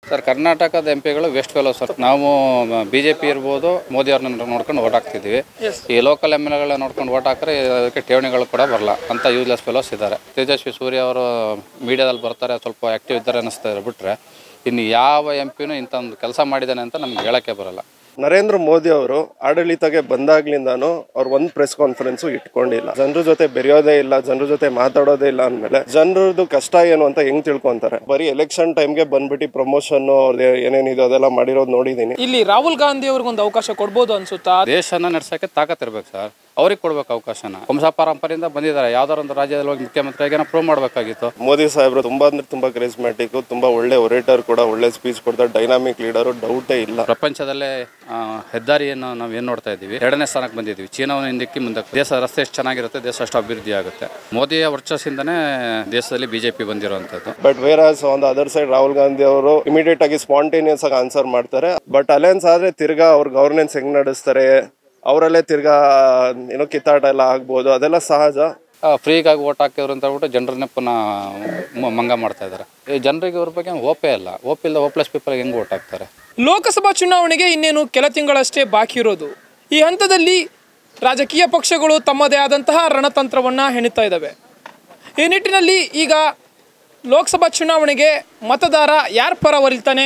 Sir ಕರ್ನಾಟಕದ M ಪಿಗಳು ವೆಸ್ಟ್ ಫೆಲೋ ಸರ್ ನಾವು ಬಿ ಜೆ ಪಿ ಇರ್ಬೋದು ಮೋದಿ ಅವ್ರನ್ನ ನೋಡ್ಕೊಂಡು ಓಟ್ ಹಾಕ್ತಿದ್ದೀವಿ ಈ ಲೋಕಲ್ ಎಮ್ ಎಲ್ ಎಗಳನ್ನ ನೋಡ್ಕೊಂಡು ಓಟ್ ಹಾಕಿದ್ರೆ ಅದಕ್ಕೆ ಠೇವಣಿಗಳು ಕೂಡ ಬರಲ್ಲ ಅಂತ ಯೂಸ್ಲೆಸ್ ಫೆಲೋಸ್ ಇದ್ದಾರೆ ತೇಜಸ್ವಿ ಸೂರ್ಯ ಅವರು ಮೀಡಿಯಾದಲ್ಲಿ ಬರ್ತಾರೆ ಸ್ವಲ್ಪ ಆ್ಯಕ್ಟಿವ್ ಇದ್ದಾರೆ ಅನ್ನಿಸ್ತಾರೆ ಬಿಟ್ಟರೆ ಇನ್ನು ಯಾವ ಎಂ ಪಿನೂ ಇಂಥ ಒಂದು ಕೆಲಸ ಮಾಡಿದ್ದಾನೆ ಅಂತ ನಮ್ಗೆ ಹೇಳೋಕ್ಕೆ ಬರಲ್ಲ ನರೇಂದ್ರ ಮೋದಿ ಅವರು ಆಡಳಿತಕ್ಕೆ ಬಂದಾಗ್ಲಿಂದಾನು ಅವ್ರು ಒಂದ್ ಪ್ರೆಸ್ ಕಾನ್ಫರೆನ್ಸ್ ಇಟ್ಕೊಂಡಿಲ್ಲ ಜನರ ಜೊತೆ ಬೆರೆಯೋದೇ ಇಲ್ಲ ಜನರ ಜೊತೆ ಮಾತಾಡೋದೇ ಇಲ್ಲ ಅಂದ್ಮೇಲೆ ಜನರದ್ದು ಕಷ್ಟ ಏನು ಅಂತ ಹೆಂಗ್ ತಿಳ್ಕೊಂತಾರೆ ಬರೀ ಎಲೆಕ್ಷನ್ ಟೈಮ್ಗೆ ಬಂದ್ಬಿಟ್ಟು ಪ್ರಮೋಷನ್ ಅವ್ರದ್ದು ಏನೇನಿದೆ ಅದೆಲ್ಲ ಮಾಡಿರೋದು ನೋಡಿದೀನಿ ಇಲ್ಲಿ ರಾಹುಲ್ ಗಾಂಧಿ ಅವ್ರಿಗೊಂದು ಅವಕಾಶ ಕೊಡ್ಬೋದು ಅನ್ಸುತ್ತಾ ದೇಶನ ನಡೆಸೋಕ್ಕೆ ತಾಕತ್ ಇರ್ಬೇಕು ಸರ್ ಅವ್ರಿಗೆ ಕೊಡ್ಬೇಕು ಅವಕಾಶನ ವಂಶ ಪಾರಂಪರ್ಯದಿಂದ ಬಂದಿದ್ದಾರೆ ಯಾವ್ದಾರ ಒಂದು ರಾಜ್ಯದಲ್ಲಿ ಹೋಗಿ ಮುಖ್ಯಮಂತ್ರಿಯಾಗಿ ಪ್ರೂವ್ ಮಾಡಬೇಕಾಗಿತ್ತು ಮೋದಿ ಸಾಹೇಬ್ರು ತುಂಬಾ ಅಂದ್ರೆ ತುಂಬಾ ಕ್ರೇಸ್ಮ್ಯಾಟಿಕ್ ತುಂಬಾ ಒಳ್ಳೆ ಒರೇಟರ್ ಕೂಡ ಒಳ್ಳೆ ಸ್ಪೀಚ್ ಕೊಡ್ತಾರೆ ಡೈನಾಮಿಕ್ ಲೀಡರು ಡೌಟೇ ಇಲ್ಲ ಪ್ರಪಂಚದಲ್ಲೇ ಆ, ಹೆದ್ದಾರಿಯನ್ನು ನಾವು ಏನು ನೋಡ್ತಾ ಇದ್ದೀವಿ ಎರಡನೇ ಸ್ಥಾನಕ್ಕೆ ಬಂದಿದ್ದೀವಿ ಚೀನಾವನ್ನು ಹಿಂದಕ್ಕೆ ಮುಂದಕ್ಕೆ ದೇಶ ರಸ್ತೆ ಎಷ್ಟು ಚೆನ್ನಾಗಿರುತ್ತೆ ದೇಶ ಅಷ್ಟು ಅಭಿವೃದ್ಧಿ ಆಗುತ್ತೆ ಮೋದಿಯ ವರ್ಚಸ್ಸಿಂದನೇ ದೇಶದಲ್ಲಿ ಬಿಜೆಪಿ ಬಂದಿರುವಂಥದ್ದು but whereas on the other side Rahul Gandhi ಅವರು ಇಮಿಡಿಯೇಟ್ ಆಗಿ ಸ್ಪಾಂಟೇನಿಯಸ್ ಆಗಿ ಆನ್ಸರ್ ಮಾಡ್ತಾರೆ ಬಟ್ ಅಲಯನ್ಸ್ ಆದ್ರೆ ತಿರ್ಗಾ ಅವ್ರ ಗವರ್ನೆನ್ಸ್ ಹೆಂಗ್ ನಡೆಸ್ತಾರೆ ಅವರಲ್ಲೇ ತಿರ್ಗಾ ಏನೋ ಕಿತ್ತಾಟ ಎಲ್ಲ ಆಗ್ಬೋದು ಅದೆಲ್ಲ ಸಹಜ ಫ್ರೀಗಾಗಿ ಓಟ್ ಹಾಕಿದ್ರು ಅಂತ ಹೇಳ್ಬಿಟ್ಟು ಜನರನ್ನೇ ಪುನಃ ಮ- ಮಂಗ ಮಾಡ್ತಾ ಇದ್ದಾರೆ ಈ ಜನರಿಗೆ ಇವ್ರ ಬಗ್ಗೆ ಓಪೇ ಇಲ್ಲ ಓಪ್ ಇಲ್ಲ ಓಪ್ಲೆಸ್ ಪೀಪಲ್ಗೆ ಹೆಂಗೆ ಓಟ್ ಹಾಕ್ತಾರೆ ಲೋಕಸಭಾ ಚುನಾವಣೆಗೆ ಇನ್ನೇನು ಕೆಲ ತಿಂಗಳಷ್ಟೇ ಬಾಕಿ ಇರೋದು ಈ ಹಂತದಲ್ಲಿ ರಾಜಕೀಯ ಪಕ್ಷಗಳು ತಮ್ಮದೇ ಆದಂತಹ ರಣತಂತ್ರವನ್ನು ಹೆಣಿತಾ ಇದ್ದಾವೆ ಈ ನಿಟ್ಟಿನಲ್ಲಿ ಈಗ ಲೋಕಸಭಾ ಚುನಾವಣೆಗೆ ಮತದಾರ ಯಾರ ಪರ ಒಲಿತಾನೆ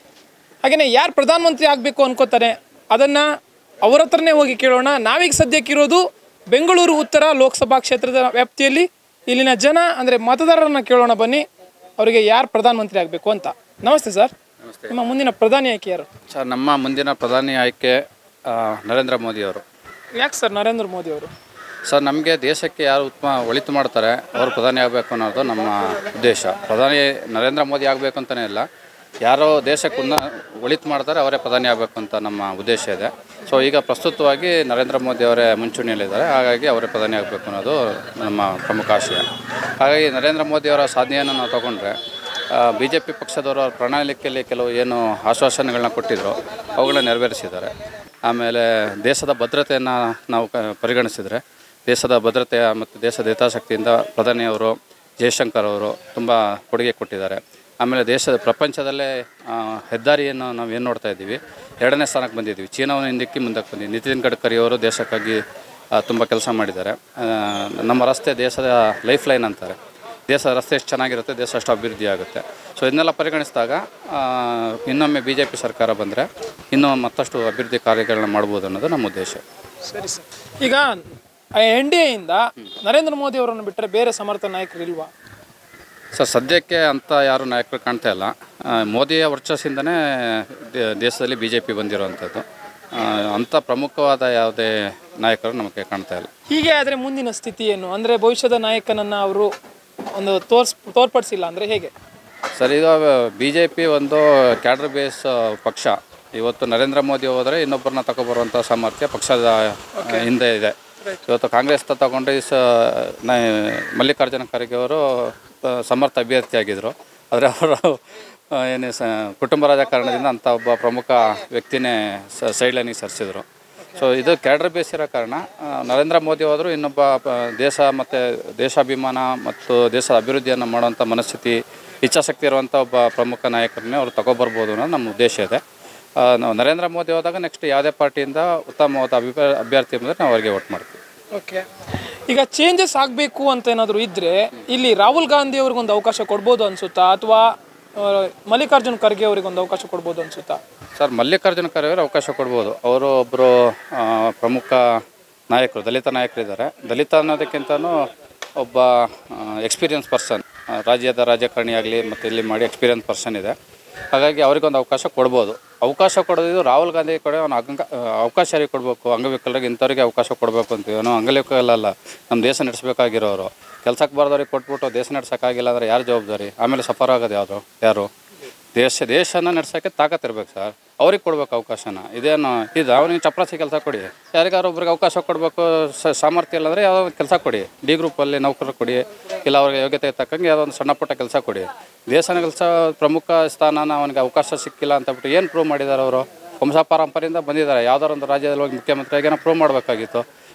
ಹಾಗೆಯೇ ಯಾರು ಪ್ರಧಾನಮಂತ್ರಿ ಆಗಬೇಕು ಅನ್ಕೋತಾನೆ ಅದನ್ನು ಅವ್ರ ಹತ್ರನೇ ಹೋಗಿ ಕೇಳೋಣ ನಾವೀಗ ಸದ್ಯಕ್ಕಿರೋದು ಬೆಂಗಳೂರು ಉತ್ತರ ಲೋಕಸಭಾ ಕ್ಷೇತ್ರದ ವ್ಯಾಪ್ತಿಯಲ್ಲಿ ಇಲ್ಲಿನ ಜನ ಅಂದರೆ ಮತದಾರರನ್ನ ಕೇಳೋಣ ಬನ್ನಿ ಅವರಿಗೆ ಯಾರು ಪ್ರಧಾನಮಂತ್ರಿ ಆಗಬೇಕು ಅಂತ ನಮಸ್ತೆ ಸರ್ ನಿಮ್ಮ ಮುಂದಿನ ಪ್ರಧಾನಿ ಆಯ್ಕೆ ಯಾರು ಸರ್ ನಮ್ಮ ಮುಂದಿನ ಪ್ರಧಾನಿ ಆಯ್ಕೆ ಆ, ನರೇಂದ್ರ ಮೋದಿ ಅವರು ಯಾಕೆ ಸರ್ ನರೇಂದ್ರ ಮೋದಿ ಅವರು ಸರ್ ನಮಗೆ ದೇಶಕ್ಕೆ ಯಾರು ಉತ್ತಮ ಒಳಿತು ಮಾಡ್ತಾರೆ ಅವರು ಪ್ರಧಾನಿ ಆಗಬೇಕು ಅನ್ನೋದು ನಮ್ಮ ಉದ್ದೇಶ ಪ್ರಧಾನಿ ನರೇಂದ್ರ ಮೋದಿ ಆಗಬೇಕು ಅಂತಲೇ ಇಲ್ಲ ಯಾರೋ ದೇಶಕ್ಕೆ ಉನ್ನ ಒಳಿತು ಮಾಡ್ತಾರೆ ಅವರೇ ಪ್ರಧಾನಿ ಆಗಬೇಕು ಅಂತ ನಮ್ಮ ಉದ್ದೇಶ ಇದೆ ಸೊ ಈಗ ಪ್ರಸ್ತುತವಾಗಿ ನರೇಂದ್ರ ಮೋದಿ ಅವರೇ ಮುಂಚೂಣಿಯಲ್ಲಿದ್ದಾರೆ ಹಾಗಾಗಿ ಅವರೇ ಪ್ರಧಾನಿ ಆಗಬೇಕು ಅನ್ನೋದು ನಮ್ಮ ಪ್ರಮುಖ ಆಶಯ ಹಾಗಾಗಿ ನರೇಂದ್ರ ಮೋದಿ ಅವರ ಸಾಧನೆಯನ್ನು ನಾವು ತಗೊಂಡ್ರೆ ಬಿ ಜೆ ಪಿ ಪಕ್ಷದವರು ಅವ್ರ ಪ್ರಣಾಳಿಕೆಯಲ್ಲಿ ಕೆಲವು ಏನು ಆಶ್ವಾಸನೆಗಳನ್ನ ಕೊಟ್ಟಿದ್ರು ಅವುಗಳನ್ನ ನೆರವೇರಿಸಿದ್ದಾರೆ ಆಮೇಲೆ ದೇಶದ ಭದ್ರತೆಯನ್ನು ನಾವು ಕ ಪರಿಗಣಿಸಿದರೆ ದೇಶದ ಭದ್ರತೆಯ ಮತ್ತು ದೇಶದ ಹಿತಾಸಕ್ತಿಯಿಂದ ಪ್ರಧಾನಿಯವರು ಜಯಶಂಕರ್ ಅವರು ತುಂಬ ಕೊಡುಗೆ ಕೊಟ್ಟಿದ್ದಾರೆ ಆಮೇಲೆ ದೇಶದ ಪ್ರಪಂಚದಲ್ಲೇ ಆ, ಹೆದ್ದಾರಿಯನ್ನು ನಾವು ಏನು ನೋಡ್ತಾ ಇದ್ದೀವಿ ಎರಡನೇ ಸ್ಥಾನಕ್ಕೆ ಬಂದಿದ್ದೀವಿ ಚೀನಾವನ್ನು ಹಿಂದಕ್ಕೆ ಮುಂದಕ್ಕೆ ಬಂದಿದ್ದೀವಿ ನಿತಿನ್ ಗಡ್ಕರಿ ಅವರು ದೇಶಕ್ಕಾಗಿ ತುಂಬ ಕೆಲಸ ಮಾಡಿದ್ದಾರೆ ಆ, ನಮ್ಮ ರಸ್ತೆ ದೇಶದ ಲೈಫ್ ಲೈನ್ ಅಂತಾರೆ ದೇಶದ ರಸ್ತೆ ಎಷ್ಟು ಚೆನ್ನಾಗಿರುತ್ತೆ ದೇಶ ಅಷ್ಟು ಅಭಿವೃದ್ಧಿ ಆಗುತ್ತೆ ಸೊ ಇದನ್ನೆಲ್ಲ ಪರಿಗಣಿಸಿದಾಗ ಆ, ಇನ್ನೊಮ್ಮೆ ಬಿ ಜೆ ಪಿ ಸರ್ಕಾರ ಬಂದರೆ ಇನ್ನೂ ಮತ್ತಷ್ಟು ಅಭಿವೃದ್ಧಿ ಕಾರ್ಯಗಳನ್ನ ಮಾಡ್ಬೋದು ಅನ್ನೋದು ನಮ್ಮ ಉದ್ದೇಶ ಸರಿ ಸರ್ ಈಗ ಎನ್ ಡಿ ಎಯಿಂದ ನರೇಂದ್ರ ಮೋದಿ ಅವರನ್ನು ಬಿಟ್ಟರೆ ಬೇರೆ ಸಮರ್ಥ ನಾಯಕರು ಇಲ್ವಾ ಸರ್ ಸದ್ಯಕ್ಕೆ ಅಂಥ ಯಾರು ನಾಯಕರು ಕಾಣ್ತಾ ಇಲ್ಲ ಆ, ಮೋದಿಯ ವರ್ಚಸ್ಸಿಂದನೇ ದೇ- ದೇಶದಲ್ಲಿ ಬಿ ಜೆ ಪಿ ಬಂದಿರುವಂಥದ್ದು ಆ, ಅಂಥ ಪ್ರಮುಖವಾದ ಯಾವುದೇ ನಾಯಕರು ನಮಗೆ ಕಾಣ್ತಾ ಇಲ್ಲ ಹೀಗೆ ಆದರೆ ಮುಂದಿನ ಸ್ಥಿತಿ ಏನು ಅಂದರೆ ಭವಿಷ್ಯದ ನಾಯಕನನ್ನು ಅವರು ಒಂದು ತೋರ್ಸ್ ತೋರ್ಪಡಿಸಿಲ್ಲ ಅಂದರೆ ಹೇಗೆ ಸರ್ ಈಗ ಬಿ ಜೆ ಪಿ ಒಂದು ಕ್ಯಾಡ್ರ್ ಬೇಸ್ ಪಕ್ಷ ಇವತ್ತು ನರೇಂದ್ರ ಮೋದಿ ಹೋದರೆ ಇನ್ನೊಬ್ಬರನ್ನ ತಗೊಬರುವಂಥ ಸಾಮರ್ಥ್ಯ ಪಕ್ಷದ ಹಿಂದೆ ಇದೆ ಇವತ್ತು ಕಾಂಗ್ರೆಸ್ ತಗೊಂಡ್ರೆ ಸ ನ- ಮಲ್ಲಿಕಾರ್ಜುನ ಖರ್ಗೆ ಅವರು ಆ, ಸಮರ್ಥ ಅಭ್ಯರ್ಥಿಯಾಗಿದ್ದರು ಆದರೆ ಅವರು ಆ, ಏನು ಸ ಕುಟುಂಬ ರಾಜಕಾರಣದಿಂದ ಅಂಥ ಒಬ್ಬ ಪ್ರಮುಖ ವ್ಯಕ್ತಿನೇ ಸ ಸೈಡ್ ಲೈನಿಗೆ ಸರಿಸಿದ್ರು ಸೊ ಇದು ಕ್ಯಾಡ್ರ್ ಬೇಸ್ ಇರೋ ಕಾರಣ ಆ, ನರೇಂದ್ರ ಮೋದಿ ಹೋದರೂ ಇನ್ನೊಬ್ಬ ಪ- ದೇಶ ಮತ್ತು ದೇಶಾಭಿಮಾನ ಮತ್ತು ದೇಶದ ಅಭಿವೃದ್ಧಿಯನ್ನು ಮಾಡುವಂಥ ಮನಸ್ಥಿತಿ ಇಚ್ಛಾಶಕ್ತಿ ಇರುವಂಥ ಒಬ್ಬ ಪ್ರಮುಖ ನಾಯಕರನ್ನೇ ಅವರು ತಗೊಬರ್ಬೋದು ಅನ್ನೋದು ನಮ್ಮ ಉದ್ದೇಶ ಇದೆ ಆ, ನಾವು ನರೇಂದ್ರ ಮೋದಿ ಹೋದಾಗ ನೆಕ್ಸ್ಟ್ ಯಾವುದೇ ಪಾರ್ಟಿಯಿಂದ ಉತ್ತಮವಾದ ಅಭಿಪ್ರಾಯ ಅಭ್ಯರ್ಥಿ ಬಂದರೆ ನಾವು ಅವರಿಗೆ ವೋಟ್ ಮಾಡ್ತೀವಿ ಓಕೆ ಈಗ ಚೇಂಜಸ್ ಆಗಬೇಕು ಅಂತ ಏನಾದರೂ ಇದ್ದರೆ ಇಲ್ಲಿ ರಾಹುಲ್ ಗಾಂಧಿ ಅವ್ರಿಗೊಂದು ಅವಕಾಶ ಕೊಡ್ಬೋದು ಅನ್ಸುತ್ತಾ ಅಥವಾ ಆ, ಮಲ್ಲಿಕಾರ್ಜುನ್ ಖರ್ಗೆ ಅವರಿಗೊಂದು ಅವಕಾಶ ಕೊಡ್ಬೋದು ಅನ್ಸುತ್ತಾ ಸರ್ ಮಲ್ಲಿಕಾರ್ಜುನ ಖರ್ಗೆ ಅವರು ಅವಕಾಶ ಕೊಡ್ಬೋದು ಅವರು ಒಬ್ಬರು ಪ್ರಮುಖ ನಾಯಕರು ದಲಿತ ನಾಯಕರಿದ್ದಾರೆ ದಲಿತ ಅನ್ನೋದಕ್ಕಿಂತನೂ ಒಬ್ಬ ಎಕ್ಸ್ಪೀರಿಯನ್ಸ್ ಪರ್ಸನ್ ರಾಜ್ಯದ ರಾಜಕಾರಣಿ ಆಗಲಿ ಮತ್ತು ಇಲ್ಲಿ ಮಾಡಿ ಎಕ್ಸ್ಪೀರಿಯನ್ಸ್ ಪರ್ಸನ್ ಇದೆ ಹಾಗಾಗಿ ಅವರಿಗೊಂದು ಅವಕಾಶ ಕೊಡ್ಬೋದು ಅವಕಾಶ ಕೊಡೋದು ರಾಹುಲ್ ಗಾಂಧಿ ಕಡೆ ಅವನು ಅಂಗ ಅವಕಾಶ ಯಾರಿಗೆ ಕೊಡಬೇಕು ಅಂಗವಿಕಲರಿಗೆ ಇಂಥವ್ರಿಗೆ ಅವಕಾಶ ಕೊಡಬೇಕು ಅಂತೀವಿ ಅವನು ಅಂಗವಿಕಲಲ್ಲ ನಮ್ಮ ದೇಶ ನಡೆಸಬೇಕಾಗಿರೋರು ಕೆಲ್ಸಕ್ಕೆ ಬಾರ್ದವ್ರಿಗೆ ಕೊಟ್ಬಿಟ್ಟು ದೇಶ ನಡೆಸೋಕ್ಕಾಗಿಲ್ಲ ಅಂದರೆ ಯಾರು ಜವಾಬ್ದಾರಿ ಆಮೇಲೆ ಸಫರ್ ಆಗೋದು ಯಾರು ಯಾರು ದೇಶ ದೇಶನ ನಡ್ಸೋಕ್ಕೆ ತಾಕತ್ ಇರ್ಬೇಕು ಸರ್ ಅವ್ರಿಗೆ ಕೊಡ್ಬೇಕು ಅವಕಾಶನ ಇದೇನು ಇದು ಅವ್ನಿಗೆ ಚಪ್ರಾಸಿ ಕೆಲಸ ಕೊಡಿ ಯಾರಿಗಾರು ಒಬ್ರಿಗೆ ಅವಕಾಶ ಕೊಡಬೇಕು ಸಾಮರ್ಥ್ಯ ಇಲ್ಲ ಅಂದರೆ ಯಾವುದೋ ಒಂದು ಕೆಲಸ ಕೊಡಿ ಡಿ ಗ್ರೂಪಲ್ಲಿ ನೌಕರರು ಕೊಡಿ ಇಲ್ಲ ಅವ್ರಿಗೆ ಯೋಗ್ಯತೆ ತಕ್ಕಂಗೆ ಯಾವುದೋ ಒಂದು ಸಣ್ಣ ಪುಟ್ಟ ಕೆಲಸ ಕೊಡಿ ದೇಶನ ಕೆಲಸ ಪ್ರಮುಖ ಸ್ಥಾನನ ಅವನಿಗೆ ಅವಕಾಶ ಸಿಕ್ಕಿಲ್ಲ ಅಂತ ಬಿಟ್ಟು ಏನು ಪ್ರೂವ್ ಮಾಡಿದ್ದಾರೆ ಅವರು ವಂಶ ಪಾರಂಪರ್ಯದಿಂದ ಬಂದಿದ್ದಾರೆ ಯಾವ್ದಾರು ಒಂದು ರಾಜ್ಯದಲ್ಲಿ ಹೋಗಿ ಮುಖ್ಯಮಂತ್ರಿಯಾಗಿ ಏನೋ ಪ್ರೂವ್ ಮಾಡಬೇಕಾಗಿತ್ತು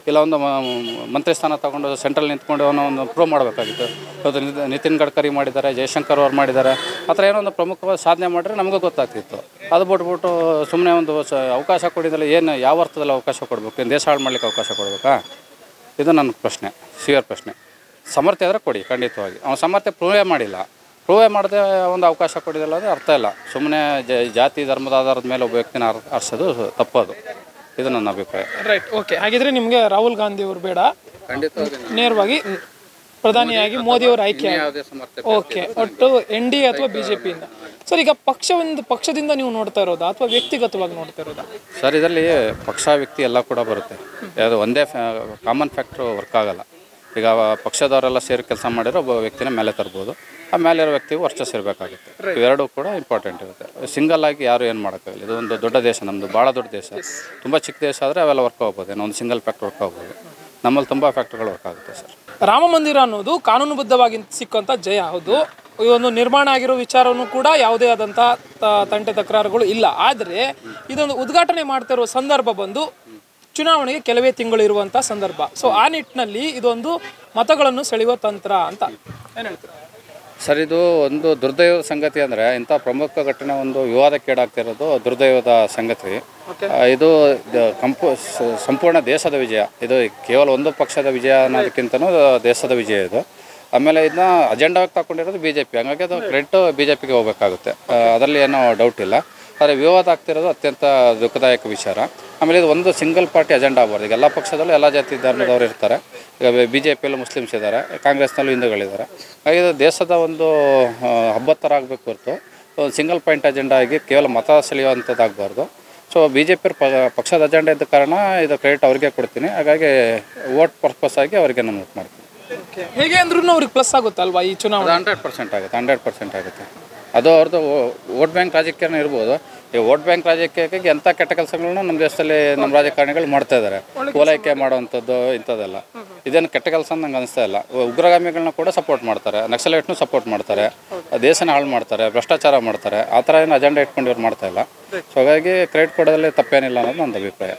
ಇಲ್ಲ ಒಂದು ಮ- ಮಂತ್ರಿ ಸ್ಥಾನ ತಗೊಂಡು ಸೆಂಟ್ರಲ್ ನಿಂತ್ಕೊಂಡು ಅವನು ಒಂದು ಪ್ರೂವ್ ಮಾಡಬೇಕಾಗಿತ್ತು ಇವತ್ತು ನಿತ್- ನಿತಿನ್ ಗಡ್ಕರಿ ಮಾಡಿದ್ದಾರೆ ಜಯಶಂಕರ್ ಅವ್ರು ಮಾಡಿದ್ದಾರೆ ಆ ಥರ ಏನೋ ಒಂದು ಪ್ರಮುಖವಾದ ಸಾಧನೆ ಮಾಡಿದ್ರೆ ನಮಗೂ ಗೊತ್ತಾಗ್ತಿತ್ತು ಅದು ಬಿಟ್ಬಿಟ್ಟು ಸುಮ್ಮನೆ ಒಂದು ಸ ಅವಕಾಶ ಕೊಡಿದ್ರೆ ಏನು ಯಾವ ಅರ್ಥದಲ್ಲಿ ಅವಕಾಶ ಕೊಡಬೇಕು ಏನು ದೇಶ ಹಾಳು ಮಾಡ್ಲಿಕ್ಕೆ ಅವಕಾಶ ಕೊಡಬೇಕಾ ಇದು ನನ್ನ ಪ್ರಶ್ನೆ ಸಿವಿಯರ್ ಪ್ರಶ್ನೆ ಸಮರ್ಥ್ಯ ಆದರೆ ಕೊಡಿ ಖಂಡಿತವಾಗಿ ಅವನ ಸಮರ್ಥ್ಯ ಪ್ರೂವೇ ಮಾಡಿಲ್ಲ ಪ್ರೂವೇ ಮಾಡದೆ ಒಂದು ಅವಕಾಶ ಕೊಡಿದಿಲ್ಲ ಅಂದರೆ ಅರ್ಥ ಇಲ್ಲ ಸುಮ್ಮನೆ ಜಾತಿ ಧರ್ಮದ ಆಧಾರದ ಮೇಲೆ ಒಬ್ಬ ವ್ಯಕ್ತಿನ ಅರ್ ಅರ್ಸೋದು ತಪ್ಪದು ಇದು ನನ್ನ ಅಭಿಪ್ರಾಯ ರೈಟ್ ಓಕೆ ಹಾಗಿದ್ರೆ ನಿಮಗೆ ರಾಹುಲ್ ಗಾಂಧಿ ಅವರು ಬೇಡ ಖಂಡಿತವಾಗಿ ನೇರವಾಗಿ ಪ್ರಧಾನಿಯಾಗಿ ಮೋದಿ ಅವರು ಆಯ್ಕೆ ಆಗಿ- ಯಾವುದೇ ಸಮರ್ಥ್ಯ ಓಕೆ ಒಟ್ಟು ಎನ್ ಡಿ ಅಥವಾ ಬಿಜೆಪಿಯಿಂದ ಸರ್ ಈಗ ಪಕ್ಷ ಒಂದು ಪಕ್ಷದಿಂದ ನೀವು ನೋಡ್ತಾ ಇರೋದಾ ಅಥವಾ ವ್ಯಕ್ತಿಗತವಾಗಿ ನೋಡ್ತಾ ಇರೋದಾ ಸರ್ ಇದರಲ್ಲಿ ಪಕ್ಷ ವ್ಯಕ್ತಿ ಎಲ್ಲ ಕೂಡ ಬರುತ್ತೆ ಯಾವುದು ಒಂದೇ ಕಾಮನ್ ಫ್ಯಾಕ್ಟ್ರು ವರ್ಕ್ ಆಗಲ್ಲ ಈಗ ಪಕ್ಷದವರೆಲ್ಲ ಸೇರಿ ಕೆಲಸ ಮಾಡಿದ್ರೆ ಒಬ್ಬ ವ್ಯಕ್ತಿನ ಮೇಲೆ ತರ್ಬೋದು ಆ ಮೇಲೆ ಇರೋ ವ್ಯಕ್ತಿಗೂ ವರ್ಚಸ್ ಇರಬೇಕಾಗುತ್ತೆ ಇವೆರಡೂ ಕೂಡ ಇಂಪಾರ್ಟೆಂಟ್ ಇರುತ್ತೆ ಸಿಂಗಲ್ ಆಗಿ ಯಾರು ಏನು ಮಾಡೋಕ್ಕಾಗಲ್ಲ ಇದು ಒಂದು ದೊಡ್ಡ ದೇಶ ನಮ್ಮದು ಭಾಳ ದೊಡ್ಡ ದೇಶ ತುಂಬ ಚಿಕ್ಕ ದೇಶ ಆದರೆ ಅವೆಲ್ಲ ವರ್ಕ್ ಆಗ್ಬೋದು ಏನೋ ಒಂದು ಸಿಂಗಲ್ ಫ್ಯಾಕ್ಟ್ರಿ ವರ್ಕ್ ಆಗ್ಬೋದು ನಮ್ಮಲ್ಲಿ ತುಂಬ ಫ್ಯಾಕ್ಟ್ರಿಗಳು ವರ್ಕ್ ಆಗುತ್ತೆ ಸರ್ ರಾಮ ಮಂದಿರ ಅನ್ನೋದು ಕಾನೂನುಬದ್ಧವಾಗಿ ಸಿಕ್ಕಂತ ಜಯ ಹೌದು ಈ ಒಂದು ನಿರ್ಮಾಣ ಆಗಿರೋ ವಿಚಾರವನ್ನು ಕೂಡ ಯಾವುದೇ ಆದಂಥ ತ- ತಂಟೆ ತಕರಾರುಗಳು ಇಲ್ಲ ಆದರೆ ಇದೊಂದು ಉದ್ಘಾಟನೆ ಮಾಡ್ತಾ ಇರುವ ಸಂದರ್ಭ ಬಂದು ಚುನಾವಣೆಗೆ ಕೆಲವೇ ತಿಂಗಳು ಇರುವಂಥ ಸಂದರ್ಭ ಸೊ ಆ ನಿಟ್ಟಿನಲ್ಲಿ ಇದೊಂದು ಮತಗಳನ್ನು ಸೆಳೆಯುವ ತಂತ್ರ ಅಂತ ಏನು ಹೇಳ್ತೀರಾ ಸರ್ ಇದು ಒಂದು ದುರ್ದೈವದ ಸಂಗತಿ ಅಂದರೆ ಇಂಥ ಪ್ರಮುಖ ಘಟನೆ ಒಂದು ವಿವಾದಕ್ಕೀಡಾಗ್ತಿರೋದು ದುರ್ದೈವದ ಸಂಗತಿ ಆ, ಇದು ದ- ಕಂಪು ಸ- ಸಂಪೂರ್ಣ ದೇಶದ ವಿಜಯ ಇದು ಕೇವಲ ಒಂದು ಪಕ್ಷದ ವಿಜಯ ಅನ್ನೋದಕ್ಕಿಂತನೂ ದೇಶದ ವಿಜಯ ಇದು ಆಮೇಲೆ ಇದನ್ನ ಅಜೆಂಡಾಗಿ ತಗೊಂಡಿರೋದು ಬಿ ಜೆ ಪಿ ಹಂಗಾಗಿ ಅದು ಕ್ರೆಡಿಟ್ ಬಿ ಜೆ ಪಿಗೆ ಹೋಗಬೇಕಾಗುತ್ತೆ ಆ, ಅದರಲ್ಲಿ ಏನೋ ಡೌಟ್ ಇಲ್ಲ ಆದರೆ ವಿವಾದ ಆಗ್ತಿರೋದು ಅತ್ಯಂತ ದುಃಖದಾಯಕ ವಿಚಾರ ಆಮೇಲೆ ಇದು ಒಂದು ಸಿಂಗಲ್ ಪಾರ್ಟಿ ಅಜೆಂಡಾ ಆಗ್ಬಾರ್ದು ಈಗ ಎಲ್ಲ ಪಕ್ಷದಲ್ಲೂ ಎಲ್ಲ ಜಾತಿ ಧರ್ಮದವರು ಇರ್ತಾರೆ ಈಗ ಬಿ ಜೆ ಪಿಯಲ್ಲೂ ಮುಸ್ಲಿಮ್ಸ್ ಇದ್ದಾರೆ ಕಾಂಗ್ರೆಸ್ನಲ್ಲೂ ಹಿಂದೂಗಳಿದ್ದಾರೆ ಹಾಗೆ ಇದು ದೇಶದ ಒಂದು ಆ, ಹಬ್ಬದ ಥರ ಆಗಬೇಕು ಹೊರತು ಒಂದು ಸಿಂಗಲ್ ಪಾಯಿಂಟ್ ಅಜೆಂಡಾ ಆಗಿ ಕೇವಲ ಮತ ಸೆಳೆಯುವಂಥದ್ದಾಗಬಾರ್ದು ಸೊ ಬಿ ಜೆ ಪಿ ಪಕ್ಷದ ಅಜೆಂಡಾ ಇದ್ದ ಕಾರಣ ಇದು ಕ್ರೆಡಿಟ್ ಅವ್ರಿಗೆ ಕೊಡ್ತೀನಿ ಹಾಗಾಗಿ ವೋಟ್ ಪರ್ಪಸ್ ಆಗಿ ಅವರಿಗೆ ನಾನು ವೋಟ್ ಮಾಡ್ತೀನಿ ಹೇಗೆ ಅಂದ್ರೂ ಅವ್ರಿಗೆ ಪ್ಲಸ್ ಆಗುತ್ತಲ್ವಾ ಈ ಚುನಾವಣೆ ಅದು ಹಂಡ್ರೆಡ್ ಪರ್ಸೆಂಟ್ ಆಗುತ್ತೆ ಹಂಡ್ರೆಡ್ ಪರ್ಸೆಂಟ್ ಆಗುತ್ತೆ ಅದು ಅವ್ರದ್ದು ವೋಟ್ ಬ್ಯಾಂಕ್ ರಾಜಕೀಯನ ಇರ್ಬೋದು ಈ ವೋಟ್ ಬ್ಯಾಂಕ್ ರಾಜಕೀಯಕ್ಕೆ ಎಂಥ ಕೆಟ್ಟ ಕೆಲಸಗಳನ್ನ ನಮ್ಮ ದೇಶದಲ್ಲಿ ನಮ್ಮ ರಾಜಕಾರಣಿಗಳು ಮಾಡ್ತಾ ಇದ್ದಾರೆ ಓಲೈಕೆ ಮಾಡುವಂಥದ್ದು ಇಂಥದ್ದೆಲ್ಲ ಇದೇನು ಕೆಟ್ಟ ಕೆಲಸ ಅಂತ ನಂಗೆ ಅನಿಸ್ತಾ ಇಲ್ಲ ಉಗ್ರಗಾಮಿಗಳನ್ನ ಕೂಡ ಸಪೋರ್ಟ್ ಮಾಡ್ತಾರೆ ನಕ್ಸಲೈಟ್ನು ಸಪೋರ್ಟ್ ಮಾಡ್ತಾರೆ ದೇಶನ ಹಾಳು ಮಾಡ್ತಾರೆ ಭ್ರಷ್ಟಾಚಾರ ಮಾಡ್ತಾರೆ ಆ ಥರ ಏನು ಅಜೆಂಡಾ ಇಟ್ಕೊಂಡು ಇವ್ರು ಮಾಡ್ತಾ ಇಲ್ಲ ಸೊ ಹಾಗಾಗಿ ಕ್ರೆಡಿಟ್ ಕೊಡೋದ್ರಲ್ಲಿ ತಪ್ಪೇನಿಲ್ಲ ಅನ್ನೋದು ನನ್ನ ಅಭಿಪ್ರಾಯ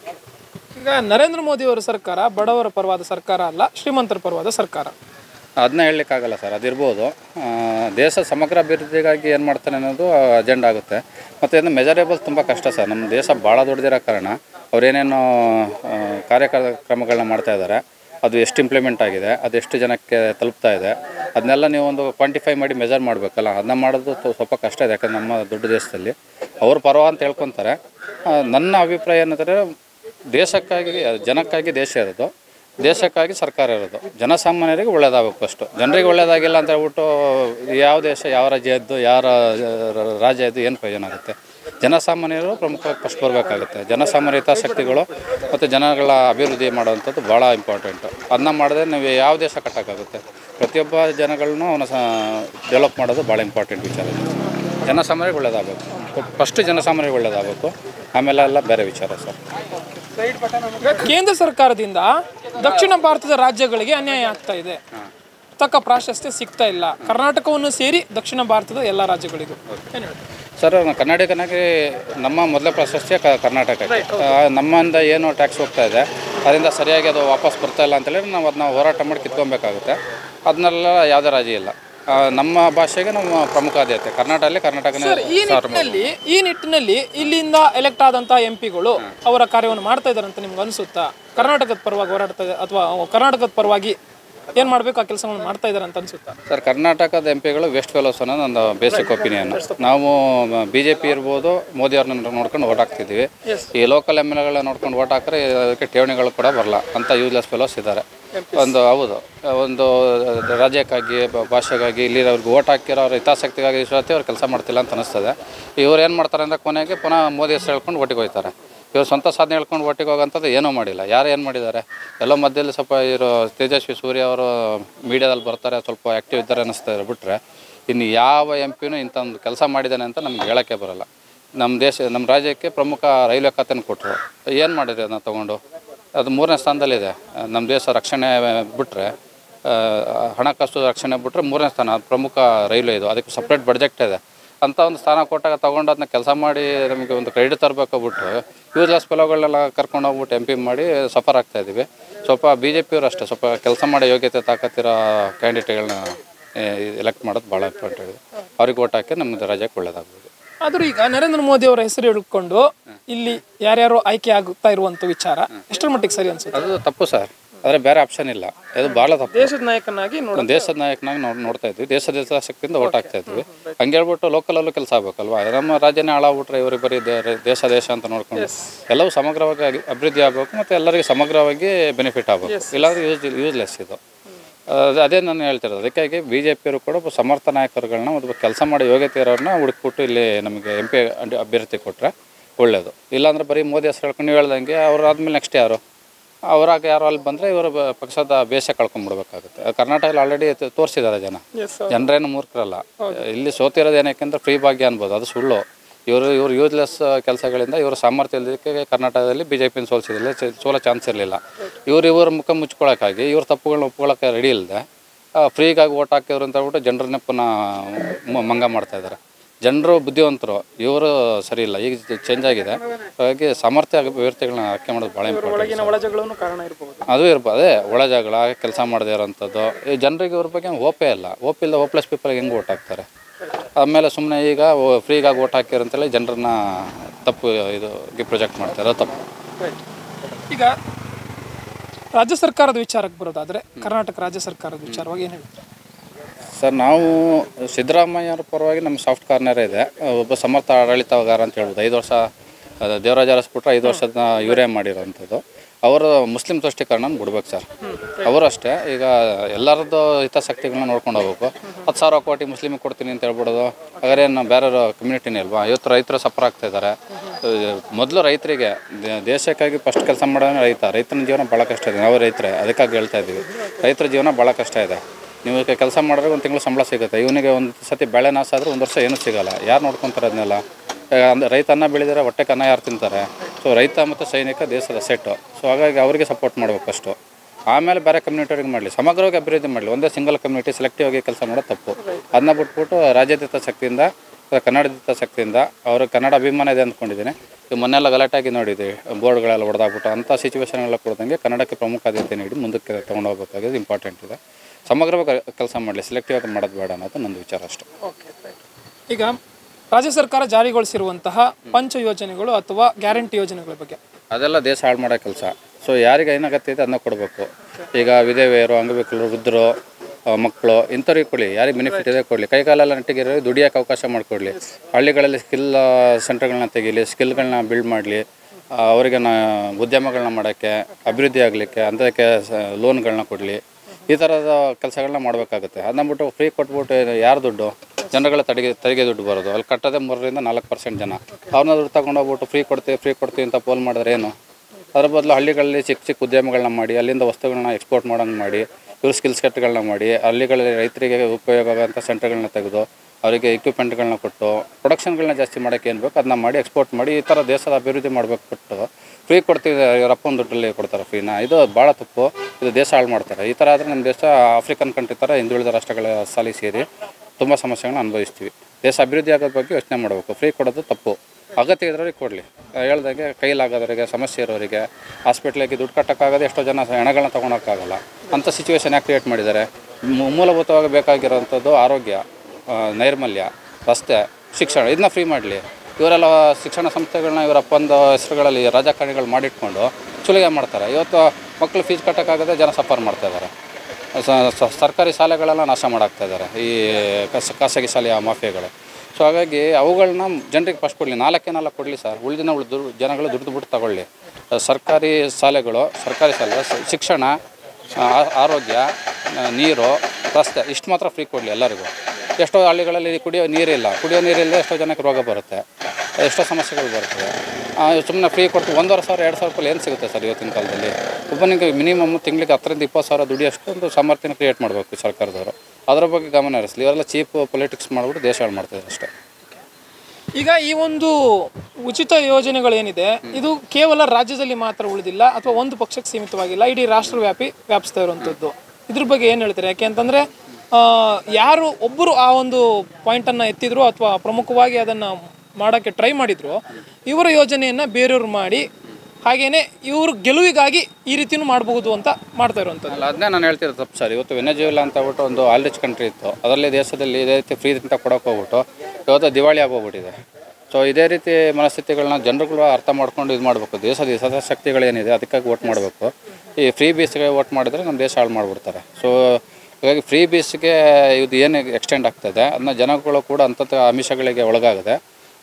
ಈಗ ನರೇಂದ್ರ ಮೋದಿ ಅವರ ಸರ್ಕಾರ ಬಡವರ ಪರವಾದ ಸರ್ಕಾರ ಅಲ್ಲ ಶ್ರೀಮಂತರ ಪರವಾದ ಸರ್ಕಾರ ಅದನ್ನ ಹೇಳಲಿಕ್ಕಾಗಲ್ಲ ಸರ್ ಅದಿರ್ಬೋದು ಆ, ದೇಶ ಸಮಗ್ರ ಅಭಿವೃದ್ಧಿಗಾಗಿ ಏನು ಮಾಡ್ತಾನೆ ಅನ್ನೋದು ಅಜೆಂಡಾ ಆಗುತ್ತೆ ಮತ್ತು ಇನ್ನು ಮೆಜರೇಬಲ್ ತುಂಬ ಕಷ್ಟ ಸರ್ ನಮ್ಮ ದೇಶ ಭಾಳ ದೊಡ್ಡದಿರೋ ಕಾರಣ ಅವರೇನೇನು ಕಾರ್ಯಕ್ರಮಗಳನ್ನ ಮಾಡ್ತಾ ಇದ್ದಾರೆ ಅದು ಎಷ್ಟು ಇಂಪ್ಲಿಮೆಂಟ್ ಆಗಿದೆ ಅದು ಎಷ್ಟು ಜನಕ್ಕೆ ತಲುಪ್ತಾ ಇದೆ ಅದನ್ನೆಲ್ಲ ನೀವು ಒಂದು ಕ್ವಾಂಟಿಫೈ ಮಾಡಿ ಮೆಜರ್ ಮಾಡಬೇಕಲ್ಲ ಅದನ್ನ ಮಾಡೋದು ತು- ಸ್ವಲ್ಪ ಕಷ್ಟ ಇದೆ ಯಾಕಂದ್ರೆ ನಮ್ಮ ದೊಡ್ಡ ದೇಶದಲ್ಲಿ ಅವ್ರ ಪರವ ಅಂತ ಹೇಳ್ಕೊತಾರೆ ಆ, ನನ್ನ ಅಭಿಪ್ರಾಯ ಏನಂದರೆ ದೇಶಕ್ಕಾಗಿ ಜನಕ್ಕಾಗಿ ದೇಶ ಇರೋದು ದೇಶಕ್ಕಾಗಿ ಸರ್ಕಾರ ಇರೋದು ಜನಸಾಮಾನ್ಯರಿಗೆ ಒಳ್ಳೇದಾಗಬೇಕು ಫಸ್ಟು ಜನರಿಗೆ ಒಳ್ಳೇದಾಗಿಲ್ಲ ಅಂತ ಹೇಳ್ಬಿಟ್ಟು ಯಾವ ದೇಶ ಯಾವ ರಾಜ್ಯ ಇದ್ದು ಯಾರ ರ- ರಾಜ್ಯ ಇದ್ದು ಏನು ಪ್ರಯೋಜನ ಆಗುತ್ತೆ ಜನಸಾಮಾನ್ಯರು ಪ್ರಮುಖವಾಗಿ ಫಸ್ಟ್ ಬರಬೇಕಾಗುತ್ತೆ ಜನಸಾಮಾನ್ಯ ಹಿತಾಸಕ್ತಿಗಳು ಮತ್ತು ಜನಗಳ ಅಭಿವೃದ್ಧಿ ಮಾಡುವಂಥದ್ದು ಭಾಳ ಇಂಪಾರ್ಟೆಂಟು ಅದನ್ನ ಮಾಡಿದ್ರೆ ನೀವು ಯಾವ ದೇಶ ಕಟ್ಟೋಕ್ಕಾಗುತ್ತೆ ಪ್ರತಿಯೊಬ್ಬ ಜನಗಳನ್ನೂ ಅವನ ಸ ಡೆವಲಪ್ ಮಾಡೋದು ಭಾಳ ಇಂಪಾರ್ಟೆಂಟ್ ವಿಚಾರ ಜನಸಾಮಾನ್ಯರಿಗೆ ಒಳ್ಳೇದಾಗಬೇಕು ಫಸ್ಟ್ ಜನಸಾಮಾನ್ಯರಿಗೆ ಒಳ್ಳೇದಾಗಬೇಕು ಆಮೇಲೆ ಎಲ್ಲ ಬೇರೆ ವಿಚಾರ ಸರ್ ಕೇಂದ್ರ ಸರ್ಕಾರದಿಂದ ದಕ್ಷಿಣ ಭಾರತದ ರಾಜ್ಯಗಳಿಗೆ ಅನ್ಯಾಯ ಆಗ್ತಾ ಇದೆ ತಕ್ಕ ಪ್ರಾಶಸ್ತ್ಯ ಸಿಗ್ತಾ ಇಲ್ಲ ಕರ್ನಾಟಕವನ್ನು ಸೇರಿ ದಕ್ಷಿಣ ಭಾರತದ ಎಲ್ಲ ರಾಜ್ಯಗಳಿಗೂ ಏನು ಹೇಳ್ತೀರಾ? ಸರ್ ನಾವು ಕನ್ನಡಿಗನಾಗಿ ನಮ್ಮ ಮೊದಲ ಪ್ರಾಶಸ್ತ್ಯ ಕ ಕರ್ನಾಟಕಕ್ಕೆ ಆ, ನಮ್ಮಿಂದ ಏನು ಟ್ಯಾಕ್ಸ್ ಹೋಗ್ತಾ ಇದೆ ಅದರಿಂದ ಸರಿಯಾಗಿ ಅದು ವಾಪಸ್ ಬರ್ತಾ ಇಲ್ಲ ಅಂತೇಳಿ ನಾವು ಅದನ್ನ ಹೋರಾಟ ಮಾಡಿ ಕಿತ್ಕೊಬೇಕಾಗುತ್ತೆ ಅದನ್ನೆಲ್ಲ ಯಾವುದೇ ರಾಜಿ ಇಲ್ಲ ಆ, ನಮ್ಮ ಭಾಷೆಗೆ ನಮ್ಮ ಪ್ರಮುಖ ಆದ್ಯತೆ ಕರ್ನಾಟಕದಲ್ಲಿ ಕರ್ನಾಟಕನೇ ಈ ನಿಟ್ಟಿನಲ್ಲಿ ಈ ನಿಟ್ಟಿನಲ್ಲಿ ಇಲ್ಲಿಂದ ಎಲೆಕ್ಟ್ ಆದಂತಹ ಎಂ ಪಿಗಳು ಅವರ ಕಾರ್ಯವನ್ನು ಮಾಡ್ತಾ ಇದ್ದಾರೆ ಅಂತ ನಿಮ್ಗೆ ಅನಿಸುತ್ತಾ ಕರ್ನಾಟಕದ ಪರವಾಗಿ ಹೋರಾಡ್ತಾ ಇದ್ದಾರೆ ಅಥವಾ ಕರ್ನಾಟಕದ ಪರವಾಗಿ ಏನು ಮಾಡಬೇಕು ಆ ಕೆಲಸಗಳನ್ನು ಮಾಡ್ತಾ ಇದ್ದಾರೆ ಅಂತ ಅನಿಸುತ್ತಾ ಸರ್ ಕರ್ನಾಟಕದ ಎಂ ಪಿಗಳು ವೆಸ್ಟ್ ಫೆಲೋಸ್ ಅನ್ನೋದು ನನ್ನ ಬೇಸಿಕ್ ಒಪಿನಿಯನ್ ನಾವು ಬಿ ಜೆ ಪಿ ಇರ್ಬೋದು ಮೋದಿ ಅವ್ರನ್ನ ನೋಡ್ಕೊಂಡು ಓಟ್ ಹಾಕ್ತಿದ್ದೀವಿ ಈ ಲೋಕಲ್ ಎಮ್ ಎಲ್ ಎಗಳನ್ನ ನೋಡ್ಕೊಂಡು ಓಟ್ ಹಾಕಿದ್ರೆ ಅದಕ್ಕೆ ಠೇವಣಿಗಳು ಕೂಡ ಬರಲ್ಲ ಅಂತ ಯೂಸ್ಲೆಸ್ ಫೆಲೋಸ್ ಇದ್ದಾರೆ ಒಂದು ಹೌದು ಒಂದು ರಾಜ್ಯಕ್ಕಾಗಿ ಬ- ಭಾಷೆಗಾಗಿ ಇಲ್ಲಿರೋರ್ಗೆ ಓಟ್ ಹಾಕಿರೋ ಅವ್ರ ಹಿತಾಸಕ್ತಿಗಾಗಿ ಇಷ್ಟೊತ್ತಿ ಅವ್ರು ಕೆಲಸ ಮಾಡ್ತಿಲ್ಲ ಅಂತ ಅನಿಸ್ತದೆ ಇವ್ರು ಏನು ಮಾಡ್ತಾರೆ ಅಂದರೆ ಕೊನೆಗೆ ಪುನಃ ಮೋದಿ ಹೆಸರು ಹೇಳ್ಕೊಂಡು ಓಟಿಗೆ ಹೋಗ್ತಾರೆ ಇವ್ರು ಸ್ವಂತ ಸಾಧನೆ ಹೇಳ್ಕೊಂಡು ಒಟ್ಟಿಗೆ ಹೋಗೋಂಥದ್ದು ಏನೂ ಮಾಡಿಲ್ಲ ಯಾರು ಏನು ಮಾಡಿದ್ದಾರೆ ಎಲ್ಲೋ ಮಧ್ಯದಲ್ಲಿ ಸ್ವಲ್ಪ ಇರೋ ತೇಜಸ್ವಿ ಸೂರ್ಯ ಅವರು ಮೀಡಿಯಾದಲ್ಲಿ ಬರ್ತಾರೆ ಸ್ವಲ್ಪ ಆ್ಯಕ್ಟಿವ್ ಇದ್ದಾರೆ ಅನ್ನಿಸ್ತಾರೆ ಬಿಟ್ಟರೆ ಇನ್ನು ಯಾವ ಎಂ ಪಿನೂ ಇಂಥ ಒಂದು ಕೆಲಸ ಮಾಡಿದ್ದಾನೆ ಅಂತ ನಮ್ಗೆ ಹೇಳೋಕ್ಕೆ ಬರಲ್ಲ ನಮ್ಮ ದೇಶ ನಮ್ಮ ರಾಜ್ಯಕ್ಕೆ ಪ್ರಮುಖ ರೈಲ್ವೆ ಖಾತೆನ ಕೊಟ್ಟರು ಏನು ಮಾಡಿದ್ರಿ ಅದನ್ನ ತೊಗೊಂಡು ಅದು ಮೂರನೇ ಸ್ಥಾನದಲ್ಲಿದೆ ನಮ್ಮ ದೇಶ ರಕ್ಷಣೆ ಬಿಟ್ಟರೆ ಹಣಕಾಸು ರಕ್ಷಣೆ ಬಿಟ್ಟರೆ ಮೂರನೇ ಸ್ಥಾನ ಅದು ಪ್ರಮುಖ ರೈಲ್ವೆ ಇದು ಅದಕ್ಕೆ ಸಪ್ರೇಟ್ ಬಡ್ಜೆಟ್ ಇದೆ ಅಂಥ ಒಂದು ಸ್ಥಾನ ಕೊಟ್ಟಾಗ ತೊಗೊಂಡು ಅದನ್ನ ಕೆಲಸ ಮಾಡಿ ನಮಗೆ ಒಂದು ಕ್ರೆಡಿಟ್ ತರಬೇಕು ಬಿಟ್ಟು ಯೂಸ್ಲೆಸ್ ಫೆಲೋಗಳನ್ನೆಲ್ಲ ಕರ್ಕೊಂಡು ಹೋಗ್ಬಿಟ್ಟು ಎಂ ಪಿ ಮಾಡಿ ಸಫರ್ ಆಗ್ತಾ ಇದ್ದೀವಿ ಸ್ವಲ್ಪ ಬಿ ಜೆ ಪಿಯವರು ಅಷ್ಟೇ ಸ್ವಲ್ಪ ಕೆಲಸ ಮಾಡೋ ಯೋಗ್ಯತೆ ತಾಕತ್ತಿರೋ ಕ್ಯಾಂಡಿಡೇಟ್ಗಳನ್ನ ಎಲೆಕ್ಟ್ ಮಾಡೋದು ಭಾಳ ಇಂಪಾರ್ಟೆಂಟ್ ಇದೆ ಅವ್ರಿಗೆ ಓಟ್ ಹಾಕಿ ನಮ್ಮದು ರಾಜ್ಯಕ್ಕೆ ಒಳ್ಳೇದಾಗ್ಬೋದು ಆದ್ರೂ ಈಗ ನರೇಂದ್ರ ಮೋದಿ ಅವರ ಹೆಸರು ಹಿಡ್ಕೊಂಡು ಇಲ್ಲಿ ಯಾರ್ಯಾರು ಆಯ್ಕೆ ಆಗುತ್ತಾ ಇರುವಂತ ವಿಚಾರ ಎಷ್ಟರ ಮಟ್ಟಿಗೆ ಸರಿ ಅನ್ಸುತ್ತೆ ಅದು ತಪ್ಪು ಸರ್ ಆದರೆ ಬೇರೆ ಆಪ್ಷನ್ ಇಲ್ಲ ಇದು ಭಾಳ ತಪ್ಪು ದೇಶದ ನಾಯಕನಾಗಿ ನೋಡ ಒಂದು ದೇಶದ ನಾಯಕನಾಗಿ ನೋಡ್ ನೋಡ್ತಾ ಇದ್ವಿ ದೇಶದ ಹಿತಾಸಕ್ತಿಯಿಂದ ಓಟ್ ಹಾಕ್ತಾ ಇದ್ವಿ ಹಂಗೆ ಹೇಳ್ಬಿಟ್ಟು ಲೋಕಲಲ್ಲೂ ಕೆಲಸ ಆಗ್ಬೇಕಲ್ವಾ ನಮ್ಮ ರಾಜ್ಯನೇ ಹಾಳಾಗ್ಬಿಟ್ರೆ ಇವ್ರಿಗೆ ಬರೀ ದೇ- ದೇಶ ದೇಶ ಅಂತ ನೋಡ್ಕೊಂಡು ಎಲ್ಲವೂ ಸಮಗ್ರವಾಗಿ ಅಗಿ- ಅಭಿವೃದ್ಧಿ ಆಗಬೇಕು ಮತ್ತು ಎಲ್ಲರಿಗೂ ಸಮಗ್ರವಾಗಿ ಬೆನಿಫಿಟ್ ಆಗಬೇಕು ಇಲ್ಲಾಂದ್ರೆ ಯೂಸ್ ಯೂಸ್ಲೆಸ್ ಇದು ಅದು ಅದೇ ನಾನು ಹೇಳ್ತಿರೋದು ಅದಕ್ಕಾಗಿ ಬಿ ಜೆ ಪಿಯವರು ಕೂಡ ಒಬ್ಬ ಸಮರ್ಥ ನಾಯಕರುಗಳನ್ನ ಒಂದು ಕೆಲಸ ಮಾಡೋ ಯೋಗ್ಯತೆ ಇರೋರನ್ನ ಹುಡುಕ್ಬಿಟ್ಟು ಇಲ್ಲಿ ನಮಗೆ ಎಂ ಪಿ ಅಭ್ಯರ್ಥಿ ಕೊಟ್ಟರೆ ಒಳ್ಳೆಯದು ಇಲ್ಲಾಂದ್ರೆ ಬರೀ ಮೋದಿ ಹೆಸರು ಹೇಳ್ಕೊಂಡು ನೀವು ಹೇಳ್ದಂಗೆ ಅವ್ರು ಆದಮೇಲೆ ನೆಕ್ಸ್ಟ್ ಯಾರು ಅವರಾಗ ಯಾರು ಅಲ್ಲಿ ಬಂದರೆ ಇವರು ಬ- ಪಕ್ಷದ ಬೇಷ ಕಳ್ಕೊಂಡ್ಬಿಡ್ಬೇಕಾಗುತ್ತೆ ಕರ್ನಾಟಕದಲ್ಲಿ ಆಲ್ರೆಡಿ ತೋರಿಸಿದ್ದಾರೆ ಜನ ಎಸ್ ಜನರೇನು ಮೂರ್ಖರಲ್ಲ ಇಲ್ಲಿ ಸೋತಿರೋದು ಏನಕ್ಕೆ ಅಂದ್ರೆ ಫ್ರೀ ಭಾಗ್ಯ ಅನ್ಬೋದು ಅದು ಸುಳ್ಳು ಇವರು ಇವರು ಯೂಸ್ಲೆಸ್ ಕೆಲಸಗಳಿಂದ ಇವರು ಸಾಮರ್ಥ್ಯ ಇಲ್ಲದಕ್ಕೆ ಕರ್ನಾಟಕದಲ್ಲಿ ಬಿ ಜೆ ಪಿನ ಸೋಲಿಸಿದಿಲ್ಲ ಸೋಲೋ ಚಾನ್ಸ್ ಇರಲಿಲ್ಲ ಇವ್ರು ಇವ್ರ ಮುಖ ಮುಚ್ಕೊಳ್ಳೋಕ್ಕಾಗಿ ಇವ್ರ ತಪ್ಪುಗಳನ್ನ ಒಪ್ಕೊಳ್ಳೋಕೆ ರೆಡಿ ಇಲ್ಲದೆ ಫ್ರೀಗಾಗಿ ಓಟ್ ಹಾಕಿದ್ರು ಅಂತ ಹೇಳ್ಬಿಟ್ಟು ಜನರನ್ನೇ ಪುನಃ ಮ- ಮಂಗ ಮಾಡ್ತಾ ಇದ್ದಾರೆ ಜನರು ಬುದ್ಧಿವಂತರು ಇವರು ಸರಿ ಇಲ್ಲ ಈಗ ಚೇಂಜ್ ಆಗಿದೆ ಹಾಗಾಗಿ ಸಾಮರ್ಥ್ಯ ಅಭಿವೃದ್ಧಿಗಳನ್ನ ಆಯ್ಕೆ ಮಾಡೋದು ಭಾಳ ಇಂಪಾರ್ಟೆಂಟ್ ಒಳಗಿನ ಒಳಜಗಳನ್ನು ಕಾರಣ ಇರಬಹುದು ಅದು ಇರ್ಬೋದು ಅದೇ ಒಳ ಜಗಳ ಕೆಲಸ ಮಾಡದೇ ಇರೋಂಥದ್ದು ಈ ಜನರಿಗೆ ಇವ್ರ ಬಗ್ಗೆ ಓಪೇ ಇಲ್ಲ ಓಪಿಲ್ಲ ಓಪ್ಲೆಸ್ ಪೀಪಲ್ಗೆ ಹೆಂಗೆ ಓಟ್ ಹಾಕ್ತಾರೆ ಆಮೇಲೆ ಸುಮ್ಮನೆ ಈಗ ಫ್ರೀಗಾಗಿ ಓಟ್ ಹಾಕಿರೋ ಅಂತೇಳಿ ಜನರನ್ನ ತಪ್ಪು ಇದು ಪ್ರೊಜೆಕ್ಟ್ ಮಾಡ್ತಾರೆ ಅದು ತಪ್ಪು ಈಗ ರಾಜ್ಯ ಸರ್ಕಾರದ ವಿಚಾರಕ್ಕೆ ಬರೋದಾದ್ರೆ ಕರ್ನಾಟಕ ರಾಜ್ಯ ಸರ್ಕಾರದ ವಿಚಾರವಾಗಿ ಏನು ಹೇಳ್ತಾರೆ ಸರ್ ನಾವು ಸಿದ್ದರಾಮಯ್ಯವ್ರ ಪರವಾಗಿ ನಮ್ಮ ಸಾಫ್ಟ್ ಕಾರ್ನರ್ ಇದೆ ಒಬ್ಬ ಸಮರ್ಥ ಆಡಳಿತಗಾರ ಅಂತ ಹೇಳ್ಬೋದು ಐದು ವರ್ಷ ಅದು ದೇವರಾಜ ಅರಸ್ ಬಿಟ್ರೆ ಐದು ವರ್ಷದ ಇವರೇ ಮಾಡಿರೋವಂಥದ್ದು ಅವರು ಮುಸ್ಲಿಂ ತುಷ್ಟೀಕರಣ ಬಿಡ್ಬೇಕು ಸರ್ ಅವರು ಅಷ್ಟೇ ಈಗ ಎಲ್ಲರದ್ದು ಹಿತಾಸಕ್ತಿಗಳನ್ನ ನೋಡ್ಕೊಂಡು ಹೋಗ್ಬೇಕು ಹತ್ತು ಸಾವಿರ ಕೋಟಿ ಮುಸ್ಲಿಮಿಗೆ ಕೊಡ್ತೀನಿ ಅಂತ ಹೇಳ್ಬಿಡೋದು ಹಾಗಾದ್ರೆ ಏನು ಬೇರೆ ಕಮ್ಯುನಿಟಿನೇ ಅಲ್ವಾ ಇವತ್ತು ರೈತರು ಸಫರ್ ಆಗ್ತಾ ಇದ್ದಾರೆ ಮೊದಲು ರೈತರಿಗೆ ದೇ- ದೇಶಕ್ಕಾಗಿ ಫಸ್ಟ್ ಕೆಲಸ ಮಾಡೋಣ ರೈತ ರೈತನ ಜೀವನ ಭಾಳ ಕಷ್ಟ ಇದೆ ನಾವು ರೈತರೇ ಅದಕ್ಕಾಗಿ ಹೇಳ್ತಾ ಇದ್ದೀವಿ ರೈತರ ಜೀವನ ಭಾಳ ಕಷ್ಟ ಇದೆ ನೀವು ಕೆಲಸ ಮಾಡಿದ್ರೆ ಒಂದು ತಿಂಗಳು ಸಂಬಳ ಸಿಗುತ್ತೆ ಇವನಿಗೆ ಒಂದು ಸತಿ ಬೆಳೆ ನಾಶ ಆದ್ರೆ ಒಂದು ವರ್ಷ ಏನೂ ಸಿಗಲ್ಲ ಯಾರು ನೋಡ್ಕೊತಾರೆ ಅದನ್ನೆಲ್ಲ ಅಂದ್ರೆ ರೈತ ಅನ್ನ ಬೆಳೆದಿದ್ರೆ ಹೊಟ್ಟೆಗೆ ಅನ್ನ ಯಾರು ತಿಂತಾರೆ ಸೊ ರೈತ ಮತ್ತು ಸೈನಿಕ ದೇಶದ ಸೆಟ್ಟು ಸೊ ಹಾಗಾಗಿ ಅವರಿಗೆ ಸಪೋರ್ಟ್ ಮಾಡಬೇಕು ಫಸ್ಟು ಆಮೇಲೆ ಬೇರೆ ಕಮ್ಯುನಿಟಿಯವ್ರಿಗೆ ಮಾಡಲಿ ಸಮಗ್ರವಾಗಿ ಅಭಿವೃದ್ಧಿ ಮಾಡಲಿ ಒಂದೇ ಸಿಂಗಲ್ ಕಮ್ಯುನಿಟಿ ಸೆಲೆಕ್ಟಿವ್ ಆಗಿ ಕೆಲಸ ಮಾಡೋದು ತಪ್ಪು ಅದನ್ನ ಬಿಟ್ಬಿಟ್ಟು ರಾಜ್ಯದಿತ ಶಕ್ತಿಯಿಂದ ಕನ್ನಡದಿತ ಶಕ್ತಿಯಿಂದ ಅವರು ಕನ್ನಡ ಅಭಿಮಾನ ಇದೆ ಅಂದ್ಕೊಂಡಿದ್ದೀನಿ ಈಗ ಮೊನ್ನೆಲ್ಲ ಗಲಾಟೆಯಾಗಿ ನೋಡಿದ್ದೀವಿ ಬೋರ್ಡ್ಗಳೆಲ್ಲ ಹೊಡೆದಾಗ್ಬಿಟ್ಟು ಅಂಥ ಸಿಚುವೇಶನ್ಗೆಲ್ಲ ಕೊಡ್ದಂಗೆ ಕನ್ನಡಕ್ಕೆ ಪ್ರಮುಖ ಆದ್ಯತೆ ನೀಡಿ ಮುಂದಕ್ಕೆ ತೊಗೊಂಡು ಹೋಗ್ಬೇಕಾಗೋದು ಇಂಪಾರ್ಟೆಂಟ್ ಇದೆ ಸಮಗ್ರವಾಗಿ ಕೆಲಸ ಮಾಡಲಿ ಸೆಲೆಕ್ಟಿವ್ ಆಗಿ ಮಾಡೋದು ಬೇಡ ಅನ್ನೋದು ನನ್ನ ವಿಚಾರ ಅಷ್ಟು ಈಗ ರಾಜ್ಯ ಸರ್ಕಾರ ಜಾರಿಗೊಳಿಸಿರುವಂತಹ ಪಂಚ ಯೋಜನೆಗಳು ಅಥವಾ ಗ್ಯಾರಂಟಿ ಯೋಜನೆಗಳ ಬಗ್ಗೆ ಅದೆಲ್ಲ ದೇಶ ಹಾಳು ಮಾಡೋ ಕೆಲಸ ಸೊ ಯಾರಿಗೆ ಏನಾಗತ್ತೈತೆ ಅದನ್ನ ಕೊಡಬೇಕು ಈಗ ವಿಧವೆಯರು ಅಂಗವಿಕಲರು ವೃದ್ಧರು ಆ, ಮಕ್ಕಳು ಇಂಥವ್ರಿಗೆ ಕೊಡಲಿ ಯಾರಿಗೆ ಬೆನಿಫಿಟ್ ಇದೆ ಕೊಡಲಿ ಕೈಕಾಲೆಲ್ಲ ನೆಟ್ಟಿಗೆ ದುಡಿಯೋಕೆ ಅವಕಾಶ ಮಾಡಿಕೊಡ್ಲಿ ಹಳ್ಳಿಗಳಲ್ಲಿ ಸ್ಕಿಲ್ ಸೆಂಟರ್ಗಳನ್ನ ತೆಗೀಲಿ ಸ್ಕಿಲ್ಗಳನ್ನ ಬಿಲ್ಡ್ ಮಾಡಲಿ ಅವರಿಗೆ ನಾ ಉದ್ಯಮಗಳನ್ನ ಮಾಡೋಕ್ಕೆ ಅಭಿವೃದ್ಧಿ ಆಗಲಿಕ್ಕೆ ಅಂಥಕ್ಕೆ ಲೋನ್ಗಳನ್ನ ಕೊಡಲಿ ಈ ಥರದ ಕೆಲಸಗಳನ್ನ ಮಾಡಬೇಕಾಗುತ್ತೆ ಅದನ್ನ ಬಿಟ್ಟು ಫ್ರೀ ಕೊಟ್ಬಿಟ್ಟು ಯಾರು ದುಡ್ಡು ಜನಗಳ ತೆರಿಗೆ ತೆರಿಗೆ ದುಡ್ಡು ಬರೋದು ಅಲ್ಲಿ ಕಟ್ಟೋದೇ ಮೂರರಿಂದ ನಾಲ್ಕು ಪರ್ಸೆಂಟ್ ಜನ ಅವ್ರನ್ನ ದುಡ್ಡು ತಗೊಂಡೋಗ್ಬಿಟ್ಟು ಫ್ರೀ ಕೊಡ್ತೀವಿ ಫ್ರೀ ಕೊಡ್ತೀವಿ ಅಂತ ಪೋಲ್ ಮಾಡಿದ್ರೆ ಏನು ಅದ್ರ ಬದಲು ಹಳ್ಳಿಗಳಲ್ಲಿ ಚಿಕ್ಕ ಚಿಕ್ಕ ಉದ್ಯಮಗಳನ್ನ ಮಾಡಿ ಅಲ್ಲಿಂದ ವಸ್ತುಗಳನ್ನ ಎಕ್ಸ್ಪೋರ್ಟ್ ಮಾಡೋಂಗೆ ಮಾಡಿ ಇವ್ರು ಸ್ಕಿಲ್ ಸೆಟ್ಗಳನ್ನ ಮಾಡಿ ಹಳ್ಳಿಗಳಲ್ಲಿ ರೈತರಿಗೆ ಉಪಯೋಗ ಆಗೋಂಥ ಸೆಂಟರ್ಗಳನ್ನ ತೆಗೆದು ಅವರಿಗೆ ಇಕ್ವಿಪ್ಮೆಂಟ್ಗಳನ್ನ ಕೊಟ್ಟು ಪ್ರೊಡಕ್ಷನ್ಗಳನ್ನ ಜಾಸ್ತಿ ಮಾಡೋಕ್ಕೆ ಏನು ಬೇಕು ಅದನ್ನ ಮಾಡಿ ಎಕ್ಸ್ಪೋರ್ಟ್ ಮಾಡಿ ಈ ಥರ ದೇಶದ ಅಭಿವೃದ್ಧಿ ಮಾಡಬೇಕು ಬಿಟ್ಟು ಫ್ರೀ ಕೊಡ್ತೀವಿ ಇವರಪ್ಪನ ದುಡ್ಡಲ್ಲಿ ಕೊಡ್ತಾರೆ ಫ್ರೀನ ಇದು ಭಾಳ ತಪ್ಪು ಇದು ದೇಶ ಹಾಳು ಮಾಡ್ತಾರೆ ಈ ಥರ ಆದರೆ ನಮ್ಮ ದೇಶ ಆಫ್ರಿಕನ್ ಕಂಟ್ರಿ ಥರ ಹಿಂದುಳಿದ ರಾಷ್ಟ್ರಗಳ ಸಾಲಿ ಸೇರಿ ತುಂಬ ಸಮಸ್ಯೆಗಳನ್ನ ಅನುಭವಿಸ್ತೀವಿ ದೇಶ ಅಭಿವೃದ್ಧಿ ಆಗೋದ್ರ ಬಗ್ಗೆ ಯೋಚನೆ ಮಾಡಬೇಕು ಫ್ರೀ ಕೊಡೋದು ತಪ್ಪು ಅಗತ್ಯ ಇದ್ರವ್ರಿಗೆ ಕೊಡಲಿ ಹೇಳ್ದಂಗೆ ಕೈಲಾಗೋದವರಿಗೆ ಸಮಸ್ಯೆ ಇರೋರಿಗೆ ಹಾಸ್ಪಿಟ್ಲಿಗೆ ದುಡ್ಡು ಕಟ್ಟೋಕ್ಕಾಗದೆ ಎಷ್ಟೋ ಜನ ಹೆಣಗಳನ್ನ ತೊಗೊಳಕ್ಕಾಗಲ್ಲ ಅಂಥ ಸಿಚುವೇಶನ್ ಯಾಕೆ ಕ್ರಿಯೇಟ್ ಮಾಡಿದ್ದಾರೆ ಮೂ- ಮೂಲಭೂತವಾಗಿ ಬೇಕಾಗಿರೋವಂಥದ್ದು ಆರೋಗ್ಯ ಆ, ನೈರ್ಮಲ್ಯ ರಸ್ತೆ ಶಿಕ್ಷಣ ಇದನ್ನ ಫ್ರೀ ಮಾಡಲಿ ಇವರೆಲ್ಲ ಶಿಕ್ಷಣ ಸಂಸ್ಥೆಗಳನ್ನ ಇವರ ಅಪ್ಪಂದು ಹೆಸರುಗಳಲ್ಲಿ ರಾಜಕಾರಣಿಗಳು ಮಾಡಿಟ್ಕೊಂಡು ಸುಲಿಗೆ ಮಾಡ್ತಾರೆ ಇವತ್ತು ಮಕ್ಕಳು ಫೀಸ್ ಕಟ್ಟೋಕ್ಕಾಗದೆ ಜನ ಸಫರ್ ಮಾಡ್ತಾ ಇದ್ದಾರೆ ಸ- ಸ- ಸರ್ಕಾರಿ ಶಾಲೆಗಳೆಲ್ಲ ನಾಶ ಮಾಡಾಕ್ತಾ ಇದ್ದಾರೆ ಈ ಕಸ ಖಾಸಗಿ ಶಾಲೆಯ ಮಾಫಿಯಾಗಳು ಸೊ ಹಾಗಾಗಿ ಅವುಗಳನ್ನ ಜನರಿಗೆ ಫಸ್ಟ್ ಕೊಡಲಿ ನಾಲ್ಕೇ ನಾಲ್ಕು ಕೊಡಲಿ ಸರ್ ಉಳಿದಿನ ಉಳಿದು ಜನಗಳು ದುಡ್ದು ಬಿಟ್ಟು ತಗೊಳ್ಳಿ ಅಹ್ ಸರ್ಕಾರಿ ಶಾಲೆಗಳು ಸರ್ಕಾರಿ ಶಾಲೆ ಸ- ಶಿಕ್ಷಣ ಆ- ಆರೋಗ್ಯ ಆ, ನೀರು ರಸ್ತೆ ಇಷ್ಟು ಮಾತ್ರ ಫ್ರೀ ಕೊಡಲಿ ಎಲ್ಲರಿಗೂ ಎಷ್ಟೋ ಹಳ್ಳಿಗಳಲ್ಲಿ ಕುಡಿಯೋ ನೀರಿಲ್ಲ ಕುಡಿಯೋ ನೀರಿಲ್ಲದೆ ಎಷ್ಟೋ ಜನಕ್ಕೆ ರೋಗ ಬರುತ್ತೆ ಎಷ್ಟೋ ಸಮಸ್ಯೆಗಳು ಬರ್ತವೆ ಸುಮ್ಮನೆ ಫ್ರೀ ಕೊಡ್ತೀವಿ ಒಂದೂವರೆ ಸಾವಿರ ಎರಡು ಸಾವಿರ ರೂಪಾಯಿ ಏನು ಸಿಗುತ್ತೆ ಸರ್ ಇವತ್ತಿನ ಕಾಲದಲ್ಲಿ ಒಬ್ಬನಿಗೆ ಮಿನಿಮಮ್ ತಿಂಗಳಿಗೆ ಹತ್ತರಿಂದ ಇಪ್ಪತ್ತು ಸಾವಿರ ದುಡಿಯೋಷ್ಟು ಒಂದು ಸಾಮರ್ಥ್ಯನ ಕ್ರಿಯೇಟ್ ಮಾಡಬೇಕು ಸರ್ಕಾರದವರು ಅದರ ಬಗ್ಗೆ ಗಮನ ಹರಿಸಲಿ ಇವರೆಲ್ಲ ಚೀಪ್ ಪೊಲಿಟಿಕ್ಸ್ ಮಾಡಿಬಿಟ್ಟು ದೇಶ ಹಾಳು ಮಾಡ್ತಿದ್ದಾರೆ ಅಷ್ಟೇ ಈಗ ಈ ಒಂದು ಉಚಿತ ಯೋಜನೆಗಳೇನಿದೆ ಇದು ಕೇವಲ ರಾಜ್ಯದಲ್ಲಿ ಮಾತ್ರ ಉಳಿದಿಲ್ಲ ಅಥವಾ ಒಂದು ಪಕ್ಷಕ್ಕೆ ಸೀಮಿತವಾಗಿಲ್ಲ ಇಡೀ ರಾಷ್ಟ್ರವ್ಯಾಪಿ ವ್ಯಾಪಿಸ್ತಾ ಇರುವಂಥದ್ದು ಇದ್ರ ಬಗ್ಗೆ ಏನು ಹೇಳ್ತೀರಾ ಯಾಕೆ ಅಂತಂದ್ರೆ ಆ, ಯಾರು ಒಬ್ಬರು ಆ ಒಂದು ಪಾಯಿಂಟನ್ನು ಎತ್ತಿದ್ರು ಅಥವಾ ಪ್ರಮುಖವಾಗಿ ಅದನ್ನು ಮಾಡೋಕ್ಕೆ ಟ್ರೈ ಮಾಡಿದ್ರು ಇವರ ಯೋಜನೆಯನ್ನು ಬೇರೆಯವ್ರು ಮಾಡಿ ಹಾಗೇನೆ ಇವರು ಗೆಲುವಿಗಾಗಿ ಈ ರೀತಿನೂ ಮಾಡಬಹುದು ಅಂತ ಮಾಡ್ತಾ ಇರುವಂಥದ್ದು ಅಲ್ಲ ಅದನ್ನೇ ನಾನು ಹೇಳ್ತಿರೋದು ತಪ್ಪು ಸರ್ ಇವತ್ತು ವೆನೆಜುವೆಲಾ ಅಂತ ಹೇಳ್ಬಿಟ್ಟು ಒಂದು ಆಲ್ ರಿಚ್ ಕಂಟ್ರಿ ಇತ್ತು ಅದರಲ್ಲಿ ದೇಶದಲ್ಲಿ ಇದೇ ರೀತಿ ಫ್ರೀ ಅಂತ ಕೊಡೋಕೆ ಹೋಗ್ಬಿಟ್ಟು ಇವತ್ತು ದಿವಾಳಿ ಆಗೋಗ್ಬಿಟ್ಟಿದೆ ಸೊ ಇದೇ ರೀತಿ ಮನಸ್ಥಿತಿಗಳನ್ನ ಜನರುಗಳು ಅರ್ಥ ಮಾಡ್ಕೊಂಡು ಇದು ಮಾಡಬೇಕು ದೇಶದ ಹಿತಾಸಕ್ತಿಗಳೇನಿದೆ ಅದಕ್ಕಾಗಿ ವೋಟ್ ಮಾಡಬೇಕು ಈ ಫ್ರೀ ಬೀಸ್ಗೆ ವೋಟ್ ಮಾಡಿದ್ರೆ ನಮ್ಮ ದೇಶ ಹಾಳು ಮಾಡಿಬಿಡ್ತಾರೆ ಸೊ ಹಾಗಾಗಿ ಫ್ರೀ ಬೀಸ್ಗೆ ಇದು ಏನು ಎಕ್ಸ್ಟೆಂಡ್ ಆಗ್ತದೆ ಅದನ್ನ ಜನಗಳು ಕೂಡ ಅಂಥದ್ದು ಆಮಿಷಗಳಿಗೆ ಒಳಗಾಗದೆ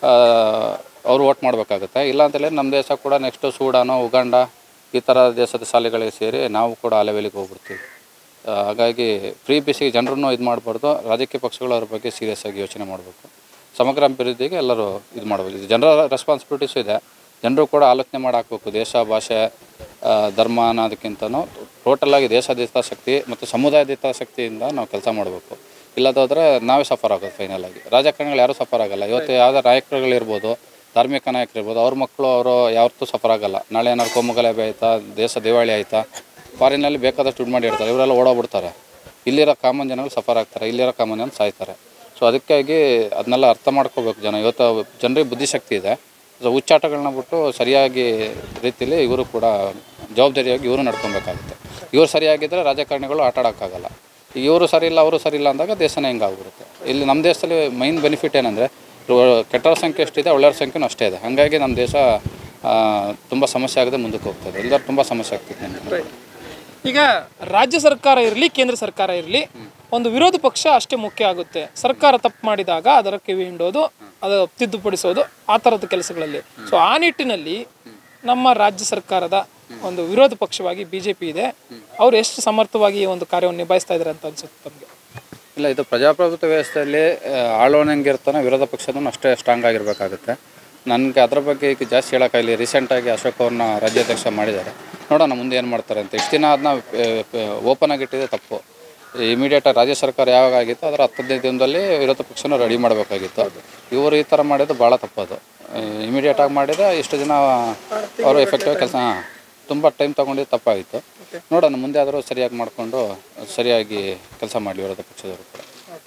ಅವರು ವೋಟ್ ಮಾಡಬೇಕಾಗುತ್ತೆ ಇಲ್ಲ ಅಂತಲೇ ನಮ್ಮ ದೇಶ ಕೂಡ ನೆಕ್ಸ್ಟು ಸೂಡಾನು ಉಗಾಂಡ ಈ ಥರ ದೇಶದ ಶಾಲೆಗಳಿಗೆ ಸೇರಿ ನಾವು ಕೂಡ ಆ ಲೆವೆಲಿಗೆ ಹೋಗ್ಬಿಡ್ತೀವಿ ಆ, ಹಾಗಾಗಿ ಫ್ರೀ ಬಿಸಿಗೆ ಜನರನ್ನು ಇದು ಮಾಡಬಾರ್ದು ರಾಜಕೀಯ ಪಕ್ಷಗಳು ಅವ್ರ ಬಗ್ಗೆ ಸೀರಿಯಸ್ ಆಗಿ ಯೋಚನೆ ಮಾಡಬೇಕು ಸಮಗ್ರ ಅಭಿವೃದ್ಧಿಗೆ ಎಲ್ಲರೂ ಇದು ಮಾಡಬೇಕು ಇದು ಜನರ ರೆಸ್ಪಾನ್ಸಿಬಿಲಿಟೀಸು ಇದೆ ಜನರು ಕೂಡ ಆಲೋಚನೆ ಮಾಡಿ ಹಾಕ್ಬೇಕು ದೇಶ ಭಾಷೆ ಆ, ಧರ್ಮ ಅನ್ನೋದಕ್ಕಿಂತನೂ ಟೋಟಲಾಗಿ ದೇಶದ ಹಿತಾಸಕ್ತಿ ಮತ್ತು ಸಮುದಾಯದ ಹಿತಾಸಕ್ತಿಯಿಂದ ನಾವು ಕೆಲಸ ಮಾಡಬೇಕು ಇಲ್ಲದಾದ್ರೆ ನಾವೇ ಸಫರ್ ಆಗೋದು ಫೈನಲ್ ಆಗಿ ರಾಜಕಾರಣಿಗಳು ಯಾರೂ ಸಫರ್ ಆಗಲ್ಲ ಇವತ್ತು ಯಾವುದೇ ನಾಯಕರುಗಳಿರ್ಬೋದು ಧಾರ್ಮಿಕ ನಾಯಕರಿರ್ಬೋದು ಅವ್ರ ಮಕ್ಕಳು ಅವರು ಯಾವತ್ತೂ ಸಫರ್ ಆಗಲ್ಲ ನಾಳೆ ಏನಾದ್ರು ಕೊಮ್ಮಗಲಭೆ ಆಯಿತಾ ದೇಶ ದಿವಾಳಿ ಆಯಿತಾ ಫಾರಿನಲ್ಲಿ ಬೇಕಾದಷ್ಟು ದುಡ್ಡು ಮಾಡಿ ಇಡ್ತಾರೆ ಇವರೆಲ್ಲ ಓಡೋಗ್ಬಿಡ್ತಾರೆ ಇಲ್ಲಿರೋ ಕಾಮನ್ ಜನಗಳು ಸಫರ್ ಆಗ್ತಾರೆ ಇಲ್ಲಿರೋ ಕಾಮನ್ ಜನ ಸಾಯ್ತಾರೆ ಸೊ ಅದಕ್ಕಾಗಿ ಅದನ್ನೆಲ್ಲ ಅರ್ಥ ಮಾಡ್ಕೋಬೇಕು ಜನ ಇವತ್ತು ಜನರಿಗೆ ಬುದ್ಧಿಶಕ್ತಿ ಇದೆ ಸೊ ಹುಚ್ಚಾಟಗಳನ್ನ ಬಿಟ್ಟು ಸರಿಯಾಗಿ ರೀತಿಯಲ್ಲಿ ಇವರು ಕೂಡ ಜವಾಬ್ದಾರಿಯಾಗಿ ಇವರು ನಡ್ಕೊಬೇಕಾಗುತ್ತೆ ಇವರು ಸರಿಯಾಗಿದ್ದರೆ ರಾಜಕಾರಣಿಗಳು ಆಟ ಆಡೋಕ್ಕಾಗಲ್ಲ ಇವರು ಸರಿ ಇಲ್ಲ ಅವರು ಸರಿ ಇಲ್ಲ ಅಂದಾಗ ದೇಶನೇ ಹಿಂಗಾಗ್ಬಿಡುತ್ತೆ ಇಲ್ಲಿ ನಮ್ಮ ದೇಶದಲ್ಲಿ ಮೈನ್ ಬೆನಿಫಿಟ್ ಏನಂದರೆ ಕೆಟ್ಟವ್ರ ಸಂಖ್ಯೆ ಎಷ್ಟಿದೆ ಒಳ್ಳೆಯವ್ರ ಸಂಖ್ಯೆನೂ ಅಷ್ಟೇ ಇದೆ ಹಾಗಾಗಿ ನಮ್ಮ ದೇಶ ತುಂಬ ಸಮಸ್ಯೆ ಆಗದೆ ಮುಂದಕ್ಕೆ ಹೋಗ್ತದೆ ಎಲ್ಲರೂ ತುಂಬ ಸಮಸ್ಯೆ ಆಗ್ತಿದೆ ನಮಗೆ ಈಗ ರಾಜ್ಯ ಸರ್ಕಾರ ಇರಲಿ ಕೇಂದ್ರ ಸರ್ಕಾರ ಇರಲಿ ಒಂದು ವಿರೋಧ ಪಕ್ಷ ಅಷ್ಟೇ ಮುಖ್ಯ ಆಗುತ್ತೆ ಸರ್ಕಾರ ತಪ್ಪು ಮಾಡಿದಾಗ ಅದರ ಕಿವಿ ಹಿಂಡೋದು ಅದು ತಿದ್ದುಪಡಿಸೋದು ಆ ಥರದ ಕೆಲಸಗಳಲ್ಲಿ ಸೊ ಆ ನಿಟ್ಟಿನಲ್ಲಿ ನಮ್ಮ ರಾಜ್ಯ ಸರ್ಕಾರದ ಒಂದು ವಿರೋಧ ಪಕ್ಷವಾಗಿ ಬಿ ಜೆ ಪಿ ಇದೆ ಅವ್ರು ಎಷ್ಟು ಸಮರ್ಥವಾಗಿ ಈ ಒಂದು ಕಾರ್ಯವನ್ನು ನಿಭಾಯಿಸ್ತಾ ಇದ್ದಾರೆ ಅಂತ ಅನ್ಸುತ್ತೆ ತಮಗೆ ಇಲ್ಲ ಇದು ಪ್ರಜಾಪ್ರಭುತ್ವ ವ್ಯವಸ್ಥೆಯಲ್ಲಿ ಆಳೋಣಂಗಿರ್ತಾನೆ ವಿರೋಧ ಪಕ್ಷದೂ ಅಷ್ಟೇ ಸ್ಟ್ರಾಂಗ್ ಆಗಿರಬೇಕಾಗುತ್ತೆ ನನಗೆ ಅದ್ರ ಬಗ್ಗೆ ಈಗ ಜಾಸ್ತಿ ಹೇಳೋಕ್ಕಾಗಲಿ ರೀಸೆಂಟಾಗಿ ಅಶೋಕ್ ಅವ್ರನ್ನ ರಾಜ್ಯಾಧ್ಯಕ್ಷ ಮಾಡಿದ್ದಾರೆ ನೋಡೋಣ ಮುಂದೆ ಏನು ಮಾಡ್ತಾರೆ ಅಂತ ಇಷ್ಟು ದಿನ ಅದನ್ನ ಓಪನ್ ಆಗಿಟ್ಟಿದೆ ತಪ್ಪು ಇಮಿಡಿಯೇಟಾಗಿ ರಾಜ್ಯ ಸರ್ಕಾರ ಯಾವಾಗ ಆಗಿತ್ತು ಅದರ ಹತ್ತು ಹದಿನೈದು ದಿನದಲ್ಲಿ ವಿರೋಧ ಪಕ್ಷನ ರೆಡಿ ಮಾಡಬೇಕಾಗಿತ್ತು ಇವರು ಈ ಥರ ಮಾಡಿದ್ದು ಭಾಳ ತಪ್ಪದು ಇಮಿಡಿಯೇಟಾಗಿ ಮಾಡಿದರೆ ಇಷ್ಟು ದಿನ ಅವರು ಎಫೆಕ್ಟಿವ್ ಕೆಲಸ ತುಂಬ ಟೈಮ್ ತೊಗೊಂಡಿದ್ದು ತಪ್ಪಾಗಿತ್ತು ನೋಡೋಣ ಮುಂದೆ ಆದರೂ ಸರಿಯಾಗಿ ಮಾಡಿಕೊಂಡು ಸರಿಯಾಗಿ ಕೆಲಸ ಮಾಡಲಿ ವಿರೋಧ ಪಕ್ಷದವರು ಕೂಡ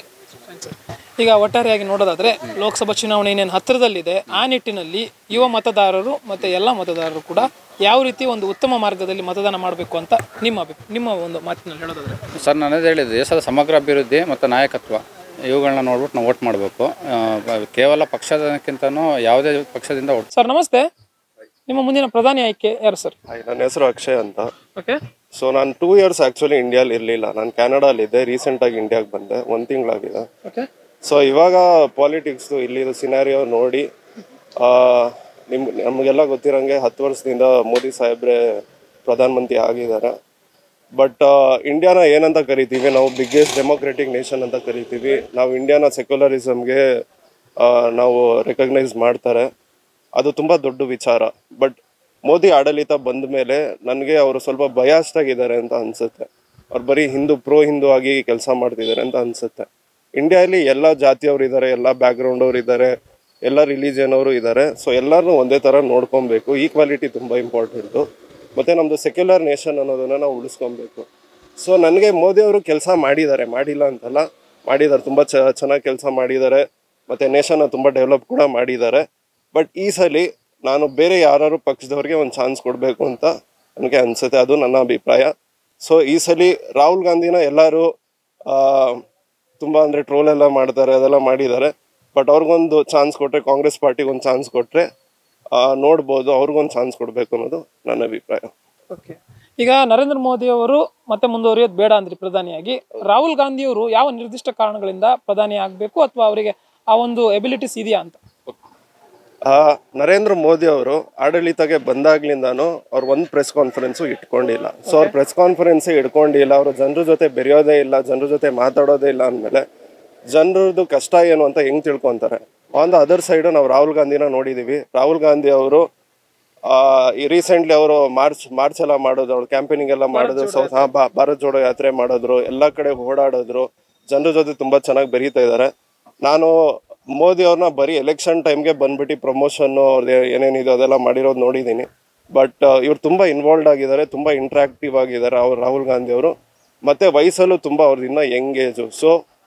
ಈಗ ಒಟ್ಟಾರೆಯಾಗಿ ನೋಡೋದಾದ್ರೆ ಲೋಕಸಭಾ ಚುನಾವಣೆ ಇನ್ನೇನು ಹತ್ತಿರದಲ್ಲಿದೆ ಆ ನಿಟ್ಟಿನಲ್ಲಿ ಯುವ ಮತದಾರರು ಮತ್ತು ಎಲ್ಲ ಮತದಾರರು ಕೂಡ ಯಾವ ರೀತಿ ಒಂದು ಉತ್ತಮ ಮಾರ್ಗದಲ್ಲಿ ಮತದಾನ ಮಾಡಬೇಕು ಅಂತ ನಿಮ್ಮ ಅಭಿ ನಿಮ್ಮ ಒಂದು ಮಾತಿನಲ್ಲಿ ಹೇಳೋದಾದ್ರೆ ಸರ್ ನಾನು ಅದೇ ಹೇಳಿದೆ ದೇಶದ ಸಮಗ್ರ ಅಭಿವೃದ್ಧಿ ಮತ್ತು ನಾಯಕತ್ವ ಇವುಗಳನ್ನ ನೋಡ್ಬಿಟ್ಟು ನಾವು ವೋಟ್ ಮಾಡಬೇಕು ಕೇವಲ ಪಕ್ಷದಕ್ಕಿಂತನೂ ಯಾವುದೇ ಪಕ್ಷದಿಂದ ವೋಟ್ ಸರ್ ನಮಸ್ತೆ ನಿಮ್ಮ ಮುಂದಿನ ಪ್ರಧಾನಿ ಆಯ್ಕೆ ಯಾರು ಸರ್ ಹಾಯ್, ನನ್ನ ಹೆಸರು ಅಕ್ಷಯ್ ಅಂತ ಓಕೆ ಸೊ ನಾನು ಟೂ ಇಯರ್ಸ್ ಆ್ಯಕ್ಚುಲಿ ಇಂಡಿಯಾಲಿ ಇರಲಿಲ್ಲ ನಾನು ಕ್ಯಾನಡಾಲಿದ್ದೆ ರೀಸೆಂಟಾಗಿ ಇಂಡಿಯಾಗೆ ಬಂದೆ ಒಂದು ತಿಂಗಳಾಗಿದೆ ಓಕೆ ಸೊ ಇವಾಗ ಪಾಲಿಟಿಕ್ಸ್ದು ಇಲ್ಲಿದು ಸಿನಾರಿಯೋ ನೋಡಿ ಆ, ನಿಮ್ ನಮಗೆಲ್ಲ ಗೊತ್ತಿರೋಂಗೆ ಹತ್ತು ವರ್ಷದಿಂದ ಮೋದಿ ಸಾಹೇಬ್ರೆ ಪ್ರಧಾನಮಂತ್ರಿ ಆಗಿದ್ದಾರೆ ಬಟ್ ಇಂಡಿಯಾನ ಏನಂತ ಕರಿತೀವಿ ನಾವು ಬಿಗ್ಗೆಸ್ಟ್ ಡೆಮೋಕ್ರೆಟಿಕ್ ನೇಷನ್ ಅಂತ ಕರಿತೀವಿ ನಾವು ಇಂಡಿಯಾನ ಸೆಕ್ಯುಲರಿಸಮ್ಗೆ ನಾವು ರೆಕಗ್ನೈಸ್ ಮಾಡ್ತಾರೆ ಅದು ತುಂಬ ದೊಡ್ಡ ವಿಚಾರ ಬಟ್ ಮೋದಿ ಆಡಳಿತ ಬಂದ ಮೇಲೆ ನನಗೆ ಅವರು ಸ್ವಲ್ಪ ಬಯಾಸ್ಡ್ ಆಗಿದ್ದಾರೆ ಅಂತ ಅನ್ಸುತ್ತೆ ಅವ್ರು ಬರೀ ಹಿಂದೂ ಪ್ರೋ ಹಿಂದೂ ಆಗಿ ಕೆಲಸ ಮಾಡ್ತಿದ್ದಾರೆ ಅಂತ ಅನ್ಸುತ್ತೆ ಇಂಡಿಯಾದಲ್ಲಿ ಎಲ್ಲ ಜಾತಿಯವರು ಇದ್ದಾರೆ ಎಲ್ಲ ಬ್ಯಾಕ್ಗ್ರೌಂಡ್ ಅವರು ಇದ್ದಾರೆ ಎಲ್ಲ ರಿಲಿಜಿಯನ್ ಅವರು ಇದ್ದಾರೆ ಸೊ ಎಲ್ಲರನ್ನೂ ಒಂದೇ ಥರ ನೋಡ್ಕೊಬೇಕು ಈಕ್ವಾಲಿಟಿ ತುಂಬ ಇಂಪಾರ್ಟೆಂಟು ಮತ್ತು ನಮ್ಮದು ಸೆಕ್ಯುಲರ್ ನೇಷನ್ ಅನ್ನೋದನ್ನು ನಾವು ಉಳಿಸ್ಕೊಬೇಕು ಸೊ ನನಗೆ ಮೋದಿ ಅವರು ಕೆಲಸ ಮಾಡಿದ್ದಾರೆ ಮಾಡಿಲ್ಲ ಅಂತಲ್ಲ ಮಾಡಿದ್ದಾರೆ ತುಂಬ ಚ ಚೆನ್ನಾಗಿ ಕೆಲಸ ಮಾಡಿದ್ದಾರೆ ಮತ್ತು ನೇಷನ್ನ ತುಂಬ ಡೆವಲಪ್ ಕೂಡ ಮಾಡಿದ್ದಾರೆ ಬಟ್ ಈ ಸಲ ನಾನು ಬೇರೆ ಯಾರು ಪಕ್ಷದವ್ರಿಗೆ ಒಂದು ಚಾನ್ಸ್ ಕೊಡಬೇಕು ಅಂತ ನನಗೆ ಅನಿಸುತ್ತೆ ಅದು ನನ್ನ ಅಭಿಪ್ರಾಯ ಸೊ ಈ ಸಲ ರಾಹುಲ್ ಗಾಂಧಿನ ಎಲ್ಲರೂ ತುಂಬ ಅಂದರೆ ಟ್ರೋಲ್ ಎಲ್ಲ ಮಾಡ್ತಾರೆ ಅದೆಲ್ಲ ಮಾಡಿದ್ದಾರೆ ಬಟ್ ಅವ್ರಿಗೊಂದು ಚಾನ್ಸ್ ಕೊಟ್ಟರೆ ಕಾಂಗ್ರೆಸ್ ಪಾರ್ಟಿಗೆ ಒಂದು ಚಾನ್ಸ್ ಕೊಟ್ಟರೆ ನೋಡ್ಬೋದು ಅವ್ರಿಗೊಂದು ಚಾನ್ಸ್ ಕೊಡಬೇಕು ಅನ್ನೋದು ನನ್ನ ಅಭಿಪ್ರಾಯ ಓಕೆ ಈಗ ನರೇಂದ್ರ ಮೋದಿ ಅವರು ಮತ್ತೆ ಮುಂದುವರಿಯೋದು ಬೇಡ ಅಂದ್ರಿ ಪ್ರಧಾನಿಯಾಗಿ ರಾಹುಲ್ ಗಾಂಧಿ ಅವರು ಯಾವ ನಿರ್ದಿಷ್ಟ ಕಾರಣಗಳಿಂದ ಪ್ರಧಾನಿ ಆಗಬೇಕು ಅಥವಾ ಅವರಿಗೆ ಆ ಒಂದು ಎಬಿಲಿಟೀಸ್ ಇದೆಯಾ ಅಂತ ಆ, ನರೇಂದ್ರ ಮೋದಿ ಅವರು ಆಡಳಿತಕ್ಕೆ ಬಂದಾಗ್ಲಿಂದಾನು ಅವ್ರು ಒಂದು ಪ್ರೆಸ್ ಕಾನ್ಫರೆನ್ಸು ಇಟ್ಕೊಂಡಿಲ್ಲ ಸೊ ಅವ್ರು ಪ್ರೆಸ್ ಕಾನ್ಫರೆನ್ಸ್ ಇಟ್ಕೊಂಡಿಲ್ಲ ಅವರು ಜನರ ಜೊತೆ ಬೆರೆಯೋದೇ ಇಲ್ಲ ಜನರ ಜೊತೆ ಮಾತಾಡೋದೇ ಇಲ್ಲ ಅಂದಮೇಲೆ ಜನರದ್ದು ಕಷ್ಟ ಏನು ಅಂತ ಹೆಂಗ್ ತಿಳ್ಕೊಂತಾರೆ ಆನ್ ದ ಅದರ್ ಸೈಡು ನಾವು ರಾಹುಲ್ ಗಾಂಧಿನ ನೋಡಿದೀವಿ ರಾಹುಲ್ ಗಾಂಧಿ ಅವರು ಈ ರೀಸೆಂಟ್ಲಿ ಅವರು ಮಾರ್ಚ್ ಮಾರ್ಚ್ ಎಲ್ಲ ಮಾಡೋದು ಅವ್ರು ಕ್ಯಾಂಪೇನಿಂಗ್ ಎಲ್ಲ ಮಾಡಿದ್ರು ಸೊ ಹಾ, ಬಾ- ಭಾರತ್ ಜೋಡೋ ಯಾತ್ರೆ ಮಾಡಿದ್ರು ಎಲ್ಲ ಕಡೆ ಓಡಾಡಿದ್ರು ಜನರ ಜೊತೆ ತುಂಬಾ ಚೆನ್ನಾಗಿ ಬೆರೀತಾ ಇದ್ದಾರೆ ನಾನು ಮೋದಿ ಅವ್ರನ್ನ ಬರೀ ಎಲೆಕ್ಷನ್ ಟೈಮ್ಗೆ ಬಂದ್ಬಿಟ್ಟು ಪ್ರಮೋಷನ್ ಅವ್ರದ್ದು ಏನೇನಿದೆ ಅದೆಲ್ಲ ಮಾಡಿರೋದು ನೋಡಿದ್ದೀನಿ ಬಟ್ ಇವ್ರು ತುಂಬಾ ಇನ್ವಾಲ್ವ್ ಆಗಿದ್ದಾರೆ ತುಂಬಾ ಇಂಟ್ರಾಕ್ಟಿವ್ ಆಗಿದ್ದಾರೆ ಅವ್ರು ರಾಹುಲ್ ಗಾಂಧಿ ಅವರು ಮತ್ತು ವಯಸ್ಸಲ್ಲೂ ತುಂಬ ಅವ್ರದ್ದು ಇನ್ನೂ ಯಂಗ್ ಏಜು ಸೊ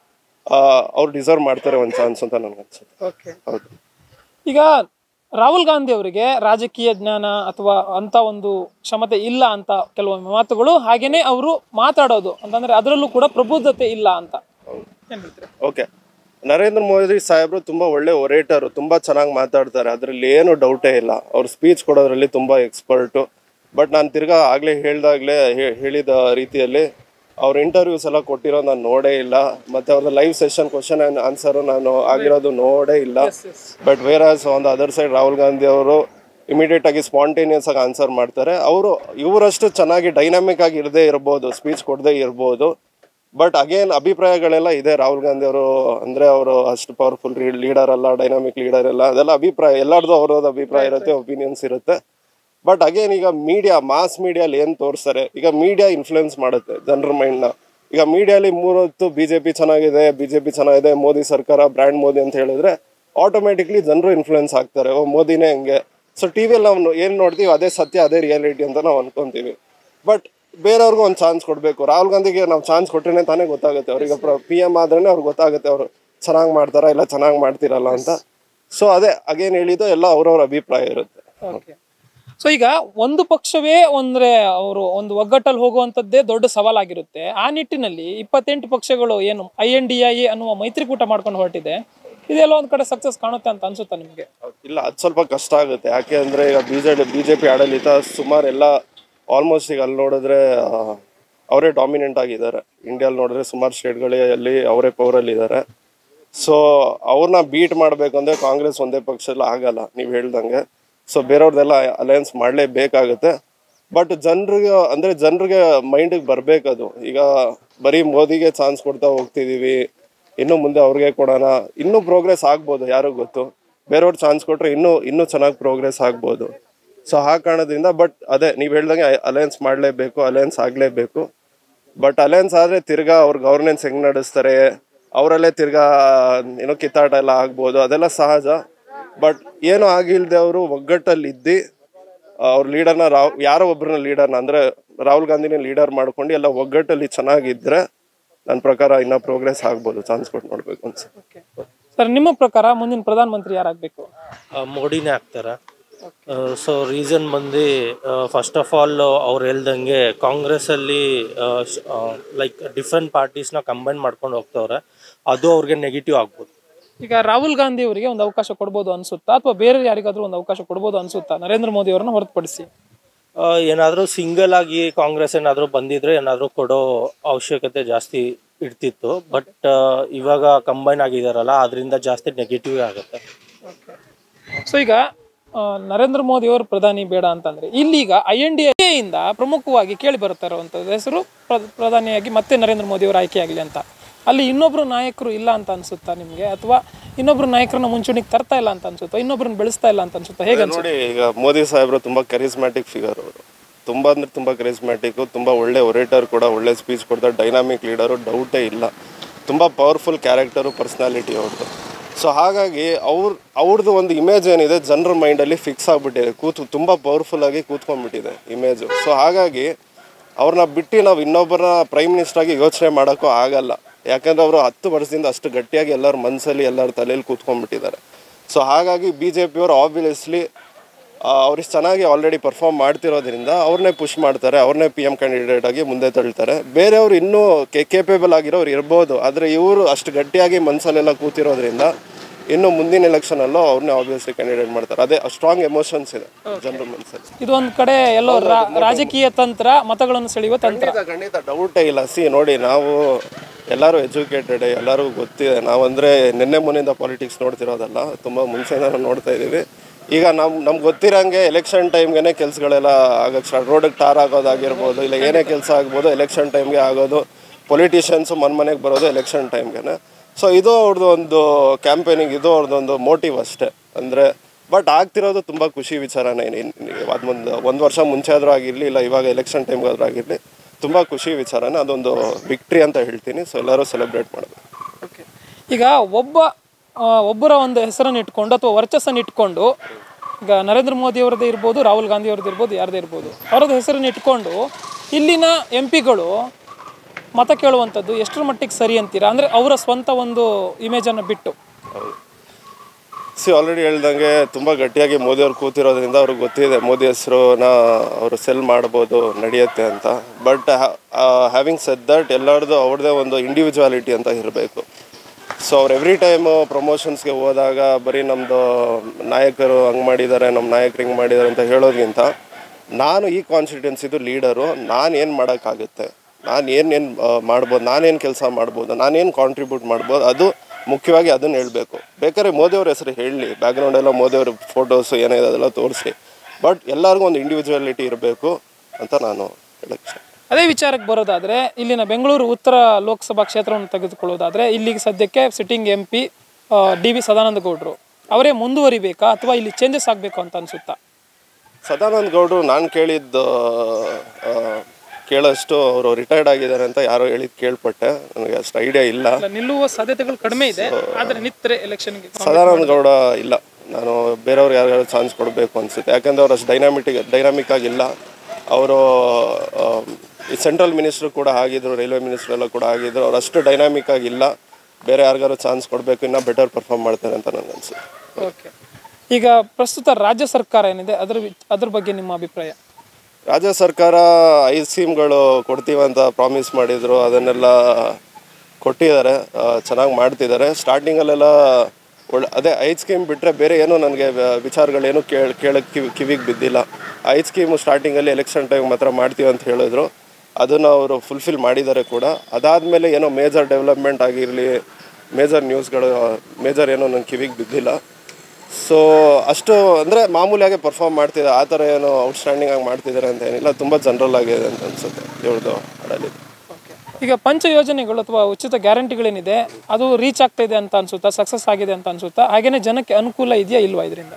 ಅವ್ರು ಡಿಸರ್ವ್ ಮಾಡ್ತಾರೆ ಒಂದು ಚಾನ್ಸ್ ಅಂತ ನನಗೆ ಅನ್ಸುತ್ತೆ ಓಕೆ ಹೌದು ಈಗ ರಾಹುಲ್ ಗಾಂಧಿ ಅವರಿಗೆ ರಾಜಕೀಯ ಜ್ಞಾನ ಅಥವಾ ಅಂತ ಒಂದು ಕ್ಷಮತೆ ಇಲ್ಲ ಅಂತ ಕೆಲವೊಮ್ಮೆ ಮಾತುಗಳು ಹಾಗೇನೆ ಅವರು ಮಾತಾಡೋದು ಅಂತಂದ್ರೆ ಅದರಲ್ಲೂ ಕೂಡ ಪ್ರಬುದ್ಧತೆ ಇಲ್ಲ ಅಂತ ಏನ್ ಹೇಳ್ತೀರಾ ಓಕೆ ನರೇಂದ್ರ ಮೋದಿ ಸಾಹೇಬರು ತುಂಬ ಒಳ್ಳೆ ಒರೇಟರು ತುಂಬ ಚೆನ್ನಾಗಿ ಮಾತಾಡ್ತಾರೆ ಅದರಲ್ಲಿ ಏನು ಡೌಟೇ ಇಲ್ಲ ಅವ್ರು ಸ್ಪೀಚ್ ಕೊಡೋದ್ರಲ್ಲಿ ತುಂಬ ಎಕ್ಸ್ಪರ್ಟು ಬಟ್ ನಾನು ತಿರ್ಗಾ ಆಗಲೇ ಹೇಳ್ದಾಗಲೇ ಹೇಳಿದ ರೀತಿಯಲ್ಲಿ ಅವ್ರ ಇಂಟರ್ವ್ಯೂಸ್ ಎಲ್ಲ ಕೊಟ್ಟಿರೋ ನಾನು ನೋಡೇ ಇಲ್ಲ ಮತ್ತು ಅವ್ರದ್ದು live session question and answer ನಾನು ಆಗಿರೋದು ನೋಡೇ ಇಲ್ಲ but whereas on the other side Rahul Gandhi ಅವರು ಇಮಿಡಿಯೇಟ್ ಆಗಿ ಸ್ಪಾಂಟೇನಿಯಸ್ ಆಗಿ ಆನ್ಸರ್ ಮಾಡ್ತಾರೆ ಅವರು ಇವರಷ್ಟು ಚೆನ್ನಾಗಿ ಡೈನಾಮಿಕ್ ಆಗಿ ಇರದೇ ಇರ್ಬೋದು ಸ್ಪೀಚ್ ಕೊಡದೇ ಇರ್ಬೋದು ಬಟ್ ಅಗೇನ್ ಅಭಿಪ್ರಾಯಗಳೆಲ್ಲ ಇದೆ ರಾಹುಲ್ ಗಾಂಧಿ ಅವರು ಅಂದ್ರೆ ಅವರು ಅಷ್ಟು ಪವರ್ಫುಲ್ ಲೀಡರ್ ಅಲ್ಲ ಡೈನಾಮಿಕ್ ಲೀಡರ್ ಅಲ್ಲ ಅದೆಲ್ಲ ಅಭಿಪ್ರಾಯ ಎಲ್ಲರದು ಅವ್ರದ್ದು ಅಭಿಪ್ರಾಯ ಇರುತ್ತೆ ಒಪಿನಿಯನ್ಸ್ ಇರುತ್ತೆ ಬಟ್ ಅಗೇನ್ ಈಗ ಮೀಡಿಯಾ ಮಾಸ್ ಮೀಡಿಯಲ್ಲಿ ಏನು ತೋರಿಸ್ತಾರೆ ಈಗ ಮೀಡಿಯಾ ಇನ್ಫ್ಲುಯೆನ್ಸ್ ಮಾಡುತ್ತೆ ಜನರ ಮೈಂಡ್ನ ಈಗ ಮೀಡಿಯಾಲಿ ಮೂರೊತ್ತು ಬಿ ಜೆ ಪಿ ಚೆನ್ನಾಗಿದೆ ಬಿ ಜೆ ಪಿ ಚೆನ್ನಾಗಿದೆ ಮೋದಿ ಸರ್ಕಾರ ಬ್ರ್ಯಾಂಡ್ ಮೋದಿ ಅಂತ ಹೇಳಿದ್ರೆ ಆಟೋಮೆಟಿಕ್ಲಿ ಜನರು ಇನ್ಫ್ಲುಯೆನ್ಸ್ ಆಗ್ತಾರೆ ಓ ಮೋದಿನೇ ಹಂಗೆ ಸೊ ಟಿ ವಿಯಲ್ಲಿ ನಾವು ಏನು ನೋಡ್ತೀವಿ ಅದೇ ಸತ್ಯ ಅದೇ ರಿಯಾಲಿಟಿ ಅಂತ ನಾವು ಅನ್ಕೊಂತೀವಿ ಬಟ್ ಬೇರೆಯವ್ರಿಗೂ ಒಂದು ಚಾನ್ಸ್ ಕೊಡಬೇಕು ರಾಹುಲ್ ಗಾಂಧಿಗೆ ನಾವು ಚಾನ್ಸ್ ಕೊಟ್ಟರೆ ತಾನೇ ಗೊತ್ತಾಗುತ್ತೆ ಅವ್ರಿಗೆ ಪಿ ಎಮ್ ಆದ್ರೇ ಅವ್ರಿಗೆ ಗೊತ್ತಾಗುತ್ತೆ ಅವರು ಚೆನ್ನಾಗಿ ಮಾಡ್ತಾರಾ ಇಲ್ಲ ಚೆನ್ನಾಗಿ ಮಾಡ್ತಿರಲ್ಲ ಅಂತ ಸೊ ಅದೇ ಅಗೇನ್ ಹೇಳಿದ್ದು ಎಲ್ಲ ಅವ್ರವ್ರ ಅಭಿಪ್ರಾಯ ಇರುತ್ತೆ ಓಕೆ ಸೊ ಈಗ ಒಂದು ಪಕ್ಷವೇ ಅಂದ್ರೆ ಅವರು ಒಂದು ಒಗ್ಗಟ್ಟಲ್ಲಿ ಹೋಗುವಂಥದ್ದೇ ದೊಡ್ಡ ಸವಾಲಾಗಿರುತ್ತೆ ಆ ನಿಟ್ಟಿನಲ್ಲಿ ಇಪ್ಪತ್ತೆಂಟು ಪಕ್ಷಗಳು ಏನು ಐ ಎನ್ ಡಿ ಐ ಅನ್ನುವ ಮೈತ್ರಿಕೂಟ ಮಾಡ್ಕೊಂಡು ಹೊರಟಿದೆ ಇದೆಲ್ಲ ಒಂದ್ ಕಡೆ ಸಕ್ಸಸ್ ಕಾಣುತ್ತೆ ಅಂತ ಅನ್ಸುತ್ತಾ ನಿಮ್ಗೆ ಇಲ್ಲ ಅದು ಸ್ವಲ್ಪ ಕಷ್ಟ ಆಗುತ್ತೆ ಯಾಕೆ ಅಂದರೆ ಈಗ B J B J P ಆಡಳಿತ ಸುಮಾರು ಎಲ್ಲ ಆಲ್ಮೋಸ್ಟ್ ಈಗ ಅಲ್ಲಿ ನೋಡಿದ್ರೆ ಆ, ಅವರೇ ಡಾಮಿನೆಂಟ್ ಆಗಿದ್ದಾರೆ ಇಂಡಿಯಲ್ಲಿ ನೋಡಿದ್ರೆ ಸುಮಾರು ಸ್ಟೇಟ್ಗಳಲ್ಲಿ ಅವರೇ ಪವರಲ್ಲಿ ಇದ್ದಾರೆ ಸೊ ಅವ್ರನ್ನ ಬೀಟ್ ಮಾಡಬೇಕು ಅಂದರೆ ಕಾಂಗ್ರೆಸ್ ಒಂದೇ ಪಕ್ಷದಲ್ಲಿ ಆಗಲ್ಲ ನೀವು ಹೇಳ್ದಂಗೆ ಸೊ ಬೇರೆಯವ್ರದ್ದೆಲ್ಲ ಅಲಯನ್ಸ್ ಮಾಡಲೇಬೇಕಾಗುತ್ತೆ ಬಟ್ ಜನರಿಗೆ ಅಂದರೆ ಜನರಿಗೆ ಮೈಂಡಿಗೆ ಬರಬೇಕದು ಈಗ ಬರೀ ಮೋದಿಗೆ ಚಾನ್ಸ್ ಕೊಡ್ತಾ ಹೋಗ್ತಿದ್ದೀವಿ ಇನ್ನು ಮುಂದೆ ಅವ್ರಿಗೆ ಕೊಡೋಣ ಇನ್ನೂ ಪ್ರೋಗ್ರೆಸ್ ಆಗ್ಬೋದು ಯಾರಿಗೂ ಗೊತ್ತು ಬೇರೆಯವ್ರು ಚಾನ್ಸ್ ಕೊಟ್ಟರೆ ಇನ್ನೂ ಇನ್ನೂ ಚೆನ್ನಾಗಿ ಪ್ರೋಗ್ರೆಸ್ ಆಗ್ಬೋದು ಸೊ ಆ ಕಾರಣದಿಂದ ಬಟ್ ಅದೇ ನೀವು ಹೇಳ್ದಂಗೆ ಅಲಯನ್ಸ್ ಮಾಡಲೇಬೇಕು ಅಲಯನ್ಸ್ ಆಗಲೇಬೇಕು ಬಟ್ ಅಲಯನ್ಸ್ ಆದರೆ ತಿರ್ಗಾ ಅವ್ರ ಗವರ್ನೆನ್ಸ್ ಹೆಂಗೆ ನಡೆಸ್ತಾರೆ ಅವರಲ್ಲೇ ತಿರ್ಗಾ ಏನೋ ಕಿತ್ತಾಟ ಎಲ್ಲ ಆಗ್ಬೋದು ಅದೆಲ್ಲ ಸಹಜ ಬಟ್ ಏನೂ ಆಗಿಲ್ದೆ ಅವರು ಒಗ್ಗಟ್ಟಲ್ಲಿ ಇದ್ದು ಅವ್ರ ಲೀಡರ್ನ ರಾವ್ ಯಾರೋ ಒಬ್ಬರನ್ನ ಲೀಡರ್ನ ಅಂದರೆ ರಾಹುಲ್ ಗಾಂಧಿನ ಲೀಡರ್ ಮಾಡ್ಕೊಂಡು ಎಲ್ಲ ಒಗ್ಗಟ್ಟಲ್ಲಿ ಚೆನ್ನಾಗಿದ್ದರೆ ನನ್ನ ಪ್ರಕಾರ ಇನ್ನೂ ಪ್ರೋಗ್ರೆಸ್ ಆಗ್ಬೋದು ಚಾನ್ಸ್ ಕೊಟ್ಟು ನೋಡಬೇಕು ಅನ್ಸುತ್ತೆ ಸರ್ ನಿಮ್ಮ ಪ್ರಕಾರ ಮುಂದಿನ ಪ್ರಧಾನ ಮಂತ್ರಿ ಯಾರಾಗಬೇಕು ಆ, ಮೋಡಿನೇ ಆಗ್ತಾರೆ ಸೊ ರೀಸನ್ ಬಂದು ಫಸ್ಟ್ ಆಫ್ ಆಲ್ ಅವ್ರು ಹೇಳ್ದಂಗೆ ಕಾಂಗ್ರೆಸ್ಸಲ್ಲಿ ಲೈಕ್ ಡಿಫ್ರೆಂಟ್ ಪಾರ್ಟೀಸ್ನ ಕಂಬೈನ್ ಮಾಡ್ಕೊಂಡು ಹೋಗ್ತವ್ರೆ ಅದು ಅವ್ರಿಗೆ ನೆಗೆಟಿವ್ ಆಗ್ಬೋದು ಈಗ ರಾಹುಲ್ ಗಾಂಧಿ ಅವರಿಗೆ ಒಂದು ಅವಕಾಶ ಕೊಡ್ಬೋದು ಅನ್ಸುತ್ತಾ ಅಥವಾ ಬೇರೆ ಯಾರಿಗಾದ್ರೂ ಒಂದು ಅವಕಾಶ ಕೊಡ್ಬೋದು ಅನ್ಸುತ್ತಾ ನರೇಂದ್ರ ಮೋದಿ ಅವರನ್ನ ಹೊರತುಪಡಿಸಿ ಏನಾದರೂ ಸಿಂಗಲ್ ಆಗಿ ಕಾಂಗ್ರೆಸ್ ಏನಾದರೂ ಬಂದಿದ್ರೆ ಏನಾದರೂ ಕೊಡೋ ಅವಶ್ಯಕತೆ ಜಾಸ್ತಿ ಇರ್ತಿತ್ತು ಬಟ್ ಇವಾಗ ಕಂಬೈನ್ ಆಗಿದಾರಲ್ಲ ಅದರಿಂದ ಜಾಸ್ತಿ ನೆಗೆಟಿವ್ ಆಗುತ್ತೆ ಸೊ ಈಗ ಆ, ನರೇಂದ್ರ ಮೋದಿ ಅವರು ಪ್ರಧಾನಿ ಬೇಡ ಅಂತಂದ್ರೆ ಇಲ್ಲೀಗ ಐ ಎನ್ ಡಿ ಇಂದ ಪ್ರಮುಖವಾಗಿ ಕೇಳಿ ಬರ್ತಾ ಇರುವಂತದ್ದು ಹೆಸರು ಪ್ರ- ಪ್ರಧಾನಿಯಾಗಿ ಮತ್ತೆ ನರೇಂದ್ರ ಮೋದಿ ಅವರು ಆಯ್ಕೆಯಾಗಲಿ ಅಂತ ಅಲ್ಲಿ ಇನ್ನೊಬ್ರು ನಾಯಕರು ಇಲ್ಲ ಅಂತ ಅನ್ಸುತ್ತಾ ನಿಮ್ಗೆ ಅಥವಾ ಇನ್ನೊಬ್ರು ನಾಯಕರನ್ನ ಮುಂಚೂಣಿಗೆ ತರ್ತಾ ಇಲ್ಲ ಅಂತ ಅನ್ಸುತ್ತಾ ಇನ್ನೊಬ್ರನ್ನ ಬೆಳೆಸ್ತಾ ಇಲ್ಲ ಅಂತ ಅನ್ಸುತ್ತಾ ಹೇಗೆ ನೋಡಿ ಈಗ ಮೋದಿ ಸಾಹೇಬರು ತುಂಬ ಕರಿಸ್ಮ್ಯಾಟಿಕ್ ಫಿಗರ್ ಅವರು ತುಂಬ ಅಂದ್ರೆ ತುಂಬ ಕರಿಸ್ಮ್ಯಾಟಿಕ್ ತುಂಬ ಒಳ್ಳೆ ಒರೇಟರ್ ಕೂಡ ಒಳ್ಳೆ ಸ್ಪೀಚ್ ಕೊಡ್ತಾರೆ ಡೈನಾಮಿಕ್ ಲೀಡರು ಡೌಟೇ ಇಲ್ಲ ತುಂಬ ಪವರ್ಫುಲ್ ಕ್ಯಾರೆಕ್ಟರು ಪರ್ಸ್ನಾಲಿಟಿ ಅವ್ರದ್ದು ಸೊ ಹಾಗಾಗಿ ಅವ್ರ ಅವ್ರದ್ದು ಒಂದು ಇಮೇಜ್ ಏನಿದೆ ಜನರ ಮೈಂಡಲ್ಲಿ ಫಿಕ್ಸ್ ಆಗಿಬಿಟ್ಟಿದೆ ಕೂತು ತುಂಬ ಪವರ್ಫುಲ್ ಆಗಿ ಕೂತ್ಕೊಂಡ್ಬಿಟ್ಟಿದೆ ಇಮೇಜು ಸೊ ಹಾಗಾಗಿ ಅವ್ರನ್ನ ಬಿಟ್ಟು ನಾವು ಇನ್ನೊಬ್ಬರ ಪ್ರೈಮ್ ಮಿನಿಸ್ಟರ್ ಆಗಿ ಯೋಚನೆ ಮಾಡೋಕ್ಕೂ ಆಗಲ್ಲ ಯಾಕಂದ್ರೆ ಅವರು ಹತ್ತು ವರ್ಷದಿಂದ ಅಷ್ಟು ಗಟ್ಟಿಯಾಗಿ ಎಲ್ಲರ ಮನಸ್ಸಲ್ಲಿ ಎಲ್ಲರ ತಲೆಯಲ್ಲಿ ಕೂತ್ಕೊಂಡ್ಬಿಟ್ಟಿದ್ದಾರೆ ಸೊ ಹಾಗಾಗಿ ಬಿ ಜೆ ಪಿಯವರು ಆಬ್ವಿಯಸ್ಲಿ ಅವ್ರಿಗೆ ಚೆನ್ನಾಗಿ ಆಲ್ರೆಡಿ ಪರ್ಫಾರ್ಮ್ ಮಾಡ್ತಿರೋದ್ರಿಂದ ಅವ್ರನ್ನೇ ಪುಷ್ ಮಾಡ್ತಾರೆ ಅವ್ರನ್ನೇ ಪಿ ಎಮ್ ಕ್ಯಾಂಡಿಡೇಟ್ ಆಗಿ ಮುಂದೆ ತಳ್ತಾರೆ ಬೇರೆಯವರು ಇನ್ನೂ ಕೆ ಕೇಪೇಬಲ್ ಆಗಿರೋರು ಇರ್ಬೋದು ಆದರೆ ಇವರು ಅಷ್ಟು ಗಟ್ಟಿಯಾಗಿ ಮನಸ್ಸಲ್ಲೆಲ್ಲ ಕೂತಿರೋದ್ರಿಂದ ಇನ್ನು ಮುಂದಿನ ಎಲೆಕ್ಷನಲ್ಲೂ ಅವ್ರನ್ನೇ ಆಬ್ವಿಯಸ್ಲಿ ಕ್ಯಾಂಡಿಡೇಟ್ ಮಾಡ್ತಾರೆ ಅದೇ ಸ್ಟ್ರಾಂಗ್ ಎಮೋಷನ್ಸ್ ಇದೆ ಜನರ ಮನಸ್ಸಲ್ಲಿ ಇದು ಒಂದ್ ಕಡೆ ಎಲ್ಲೋ ರಾ- ರಾಜಕೀಯ ತಂತ್ರ ಮತಗಳನ್ನು ಸೆಳೆಯುವ ತಂತ್ರ ಖಂಡಿತ ಖಂಡಿತ ಡೌಟೇ ಇಲ್ಲ ಸಿ ನೋಡಿ ನಾವು ಎಲ್ಲರೂ ಎಜುಕೇಟೆಡ್ ಎಲ್ಲರಿಗೂ ಗೊತ್ತಿದೆ ನಾವಂದರೆ ನಿನ್ನೆ ಮೊನ್ನೆಯಿಂದ ಪಾಲಿಟಿಕ್ಸ್ ನೋಡ್ತಿರೋದಲ್ಲ ತುಂಬ ಮುಂಚೆನೇ ನೋಡ್ತಾ ಇದ್ದೀವಿ ಈಗ ನಮ್ಮ ನಮ್ಗೆ ಗೊತ್ತಿರೋಂಗೆ ಎಲೆಕ್ಷನ್ ಟೈಮ್ಗೆ ಕೆಲಸಗಳೆಲ್ಲ ಆಗಕ್ಕೆ ಸ್ಟಾರ್ಟ್ ರೋಡಿಗೆ ಟಾರ್ ಆಗೋದಾಗಿರ್ಬೋದು ಇಲ್ಲ ಏನೇ ಕೆಲಸ ಆಗ್ಬೋದು ಎಲೆಕ್ಷನ್ ಟೈಮ್ಗೆ ಆಗೋದು ಪೊಲಿಟಿಷಿಯನ್ಸು ಮನೆ ಮನೆಗೆ ಬರೋದು ಎಲೆಕ್ಷನ್ ಟೈಮ್ಗೆ ಸೊ ಇದು ಅವ್ರದ್ದು ಒಂದು ಕ್ಯಾಂಪೇನಿಂಗ್ ಇದು ಅವ್ರದ್ದೊಂದು ಮೋಟಿವ್ ಅಷ್ಟೇ ಅಂದರೆ ಬಟ್ ಆಗ್ತಿರೋದು ತುಂಬ ಖುಷಿ ವಿಚಾರನೇ ಅದು ಒಂದು ಒಂದು ವರ್ಷ ಮುಂಚೆ ಆದರೂ ಆಗಿರಲಿ ಇಲ್ಲ ಇವಾಗ ಎಲೆಕ್ಷನ್ ಟೈಮ್ಗಾದ್ರೂ ಆಗಿರಲಿ ತುಂಬ ಖುಷಿ ವಿಚಾರನೇ ಅದೊಂದು ವಿಕ್ಟ್ರಿ ಅಂತ ಹೇಳ್ತೀನಿ ಸೊ ಎಲ್ಲರೂ ಸೆಲೆಬ್ರೇಟ್ ಮಾಡಬೇಕು ಓಕೆ ಈಗ ಒಬ್ಬ ಆ, ಒಬ್ಬರ ಒಂದು ಹೆಸರನ್ನು ಇಟ್ಕೊಂಡು ಅಥವಾ ವರ್ಚಸ್ಸನ್ನು ಇಟ್ಕೊಂಡು ಈಗ ನರೇಂದ್ರ ಮೋದಿ ಅವರದ್ದೇ ಇರ್ಬೋದು ರಾಹುಲ್ ಗಾಂಧಿ ಅವ್ರದ್ದು ಇರ್ಬೋದು ಯಾರದೇ ಇರ್ಬೋದು ಅವರದ್ದು ಹೆಸರನ್ನು ಇಟ್ಕೊಂಡು ಇಲ್ಲಿನ ಎಂ ಪಿಗಳು ಮತ ಕೇಳುವಂಥದ್ದು ಎಷ್ಟರ ಮಟ್ಟಿಗೆ ಸರಿ ಅಂತೀರಾ ಅಂದರೆ ಅವರ ಸ್ವಂತ ಒಂದು ಇಮೇಜನ್ನು ಬಿಟ್ಟು ಸಿ ಆಲ್ರೆಡಿ ಹೇಳ್ದಂಗೆ ತುಂಬ ಗಟ್ಟಿಯಾಗಿ ಮೋದಿ ಅವ್ರು ಕೂತಿರೋದ್ರಿಂದ ಅವ್ರಿಗೆ ಗೊತ್ತಿದೆ ಮೋದಿ ಹೆಸರುನ ಅವರು ಸೆಲ್ ಮಾಡ್ಬೋದು ನಡೆಯುತ್ತೆ ಅಂತ ಬಟ್ ಹ್ಯಾವಿಂಗ್ ಸೆಡ್ ದಟ್ ಎಲ್ಲರದು ಅವ್ರದ್ದೇ ಒಂದು ಇಂಡಿವಿಜುವಾಲಿಟಿ ಅಂತ ಇರಬೇಕು ಸೊ ಅವ್ರು ಎವ್ರಿ ಟೈಮು ಪ್ರಮೋಷನ್ಸ್ಗೆ ಹೋದಾಗ ಬರೀ ನಮ್ಮದು ನಾಯಕರು ಹಂಗೆ ಮಾಡಿದ್ದಾರೆ ನಮ್ಮ ನಾಯಕರು ಹಿಂಗೆ ಮಾಡಿದ್ದಾರೆ ಅಂತ ಹೇಳೋದ್ಗಿಂತ ನಾನು ಈ ಕಾನ್ಸ್ಟಿಟ್ಯೂನ್ಸಿದು ಲೀಡರು ನಾನು ಏನು ಮಾಡೋಕ್ಕಾಗುತ್ತೆ ನಾನು ಏನೇನು ಮಾಡ್ಬೋದು ನಾನೇನು ಕೆಲಸ ಮಾಡ್ಬೋದು ನಾನೇನು ಕಾಂಟ್ರಿಬ್ಯೂಟ್ ಮಾಡ್ಬೋದು ಅದು ಮುಖ್ಯವಾಗಿ ಅದನ್ನು ಹೇಳಬೇಕು ಬೇಕಾದ್ರೆ ಮೋದಿಯವ್ರ ಹೆಸರು ಹೇಳಲಿ ಬ್ಯಾಕ್ಗ್ರೌಂಡ್ ಎಲ್ಲ ಮೋದಿಯವ್ರ ಫೋಟೋಸು ಏನಿದೆ ಅದೆಲ್ಲ ತೋರಿಸಿ ಬಟ್ ಎಲ್ಲರಿಗೂ ಒಂದು ಇಂಡಿವಿಜುವಾಲಿಟಿ ಇರಬೇಕು ಅಂತ ನಾನು ಹೇಳಕ್ಕೆ ಇಷ್ಟ ಅದೇ ವಿಚಾರಕ್ಕೆ ಬರೋದಾದರೆ ಇಲ್ಲಿನ ಬೆಂಗಳೂರು ಉತ್ತರ ಲೋಕಸಭಾ ಕ್ಷೇತ್ರವನ್ನು ತೆಗೆದುಕೊಳ್ಳೋದಾದರೆ ಇಲ್ಲಿಗೆ ಸದ್ಯಕ್ಕೆ sitting M P D V Sadananda ಗೌಡರು ಅವರೇ ಮುಂದುವರಿಬೇಕಾ ಅಥವಾ ಇಲ್ಲಿ ಚೇಂಜಸ್ ಆಗಬೇಕು ಅಂತ ಅನಿಸುತ್ತಾ ಸದಾನಂದ ಗೌಡರು ನಾನು ಕೇಳಿದ್ದು ಆ, ಕೇಳೋಷ್ಟು ಅವರು ರಿಟೈರ್ಡ್ ಆಗಿದ್ದಾರೆ ಅಂತ ಯಾರೋ ಹೇಳಿದ್ ಕೇಳ್ಪಟ್ಟೆ ನನಗೆ ಅಷ್ಟು ಐಡಿಯಾ ಇಲ್ಲ ಅಲ್ಲ, ನಿಲ್ಲುವ ಸಾಧ್ಯತೆಗಳು ಕಡಿಮೆ ಇದೆ ಆದರೆ ನಿತ್ತರೆ ಎಲೆಕ್ಷನ್ಗೆ ಸದಾನಂದ ಗೌಡ ಇಲ್ಲ ನಾನು ಬೇರೆಯವ್ರು ಯಾರಿಗಾದ್ರು ಚಾನ್ಸ್ ಕೊಡಬೇಕು ಅನಿಸುತ್ತೆ ಯಾಕಂದ್ರೆ ಅವ್ರು ಅಷ್ಟು ಡೈನಾಮಿಟಿಕ್ ಡೈನಾಮಿಕ್ ಆಗಿಲ್ಲ ಅವರು ಈ ಸೆಂಟ್ರಲ್ ಮಿನಿಸ್ಟ್ರು ಕೂಡ ಆಗಿದ್ರು ರೈಲ್ವೆ ಮಿನಿಸ್ಟ್ರ್ ಎಲ್ಲ ಕೂಡ ಆಗಿದ್ರು ಅವ್ರು ಅಷ್ಟು ಡೈನಾಮಿಕ್ ಆಗಿಲ್ಲ ಬೇರೆ ಯಾರಿಗಾದ್ರು ಚಾನ್ಸ್ ಕೊಡಬೇಕು ಇನ್ನೂ ಬೆಟರ್ ಪರ್ಫಾರ್ಮ್ ಮಾಡ್ತಾರೆ ಅಂತ ನನಗೆ ಅನಿಸುತ್ತೆ ಓಕೆ ಈಗ ಪ್ರಸ್ತುತ ರಾಜ್ಯ ಸರ್ಕಾರ ಏನಿದೆ ಅದ್ರ ವಿ- ಅದ್ರ ಬಗ್ಗೆ ನಿಮ್ಮ ಅಭಿಪ್ರಾಯ ರಾಜ್ಯ ಸರ್ಕಾರ ಐದು ಸ್ಕೀಮ್ಗಳು ಕೊಡ್ತೀವಂತ ಪ್ರಾಮಿಸ್ ಮಾಡಿದ್ರು ಅದನ್ನೆಲ್ಲ ಕೊಟ್ಟಿದ್ದಾರೆ ಚೆನ್ನಾಗಿ ಮಾಡ್ತಿದ್ದಾರೆ ಸ್ಟಾರ್ಟಿಂಗಲ್ಲೆಲ್ಲ ಒಳ್ಳೆ ಅದೇ ಐದು ಸ್ಕೀಮ್ ಬಿಟ್ಟರೆ ಬೇರೆ ಏನೂ ನನಗೆ ವಿಚಾರಗಳೇನು ಕೇಳ ಕೇಳಕ್ಕೆ ಕಿವಿ ಕಿವಿಗೆ ಬಿದ್ದಿಲ್ಲ ಐದು ಸ್ಕೀಮು ಸ್ಟಾರ್ಟಿಂಗಲ್ಲಿ ಎಲೆಕ್ಷನ್ ಟೈಮ್ ಮಾತ್ರ ಮಾಡ್ತೀವಿ ಅಂತ ಹೇಳಿದ್ರು ಅದನ್ನು ಅವರು ಫುಲ್ಫಿಲ್ ಮಾಡಿದ್ದಾರೆ ಕೂಡ ಅದಾದಮೇಲೆ ಏನೋ ಮೇಜರ್ ಡೆವಲಪ್ಮೆಂಟ್ ಆಗಿರಲಿ ಮೇಜರ್ ನ್ಯೂಸ್ಗಳು ಮೇಜರ್ ಏನೋ ನನ್ನ ಕಿವಿಗೆ ಬಿದ್ದಿಲ್ಲ ಸೊ ಅಷ್ಟು ಅಂದರೆ ಮಾಮೂಲಿಯಾಗಿ ಪರ್ಫಾರ್ಮ್ ಮಾಡ್ತಿದ್ದಾರೆ ಆ ಥರ ಏನು ಔಟ್ಸ್ಟ್ಯಾಂಡಿಂಗ್ ಆಗಿ ಮಾಡ್ತಿದ್ದಾರೆ ಅಂತ ಏನಿಲ್ಲ ತುಂಬ ಜನರಲ್ ಆಗಿದೆ ಅಂತ ಅನ್ಸುತ್ತೆ ಇವ್ರದ್ದು ಆಡಳಿತ ಈಗ ಪಂಚ ಯೋಜನೆಗಳು ಅಥವಾ ಉಚಿತ ಗ್ಯಾರಂಟಿಗಳೇನಿದೆ ಅದು ರೀಚ್ ಆಗ್ತಾ ಇದೆ ಅಂತ ಅನ್ಸುತ್ತಾ ಸಕ್ಸಸ್ ಆಗಿದೆ ಅಂತ ಅನ್ಸುತ್ತಾ ಹಾಗೇನೆ ಜನಕ್ಕೆ ಅನುಕೂಲ ಇದೆಯಾ ಇಲ್ವಾ ಇದರಿಂದ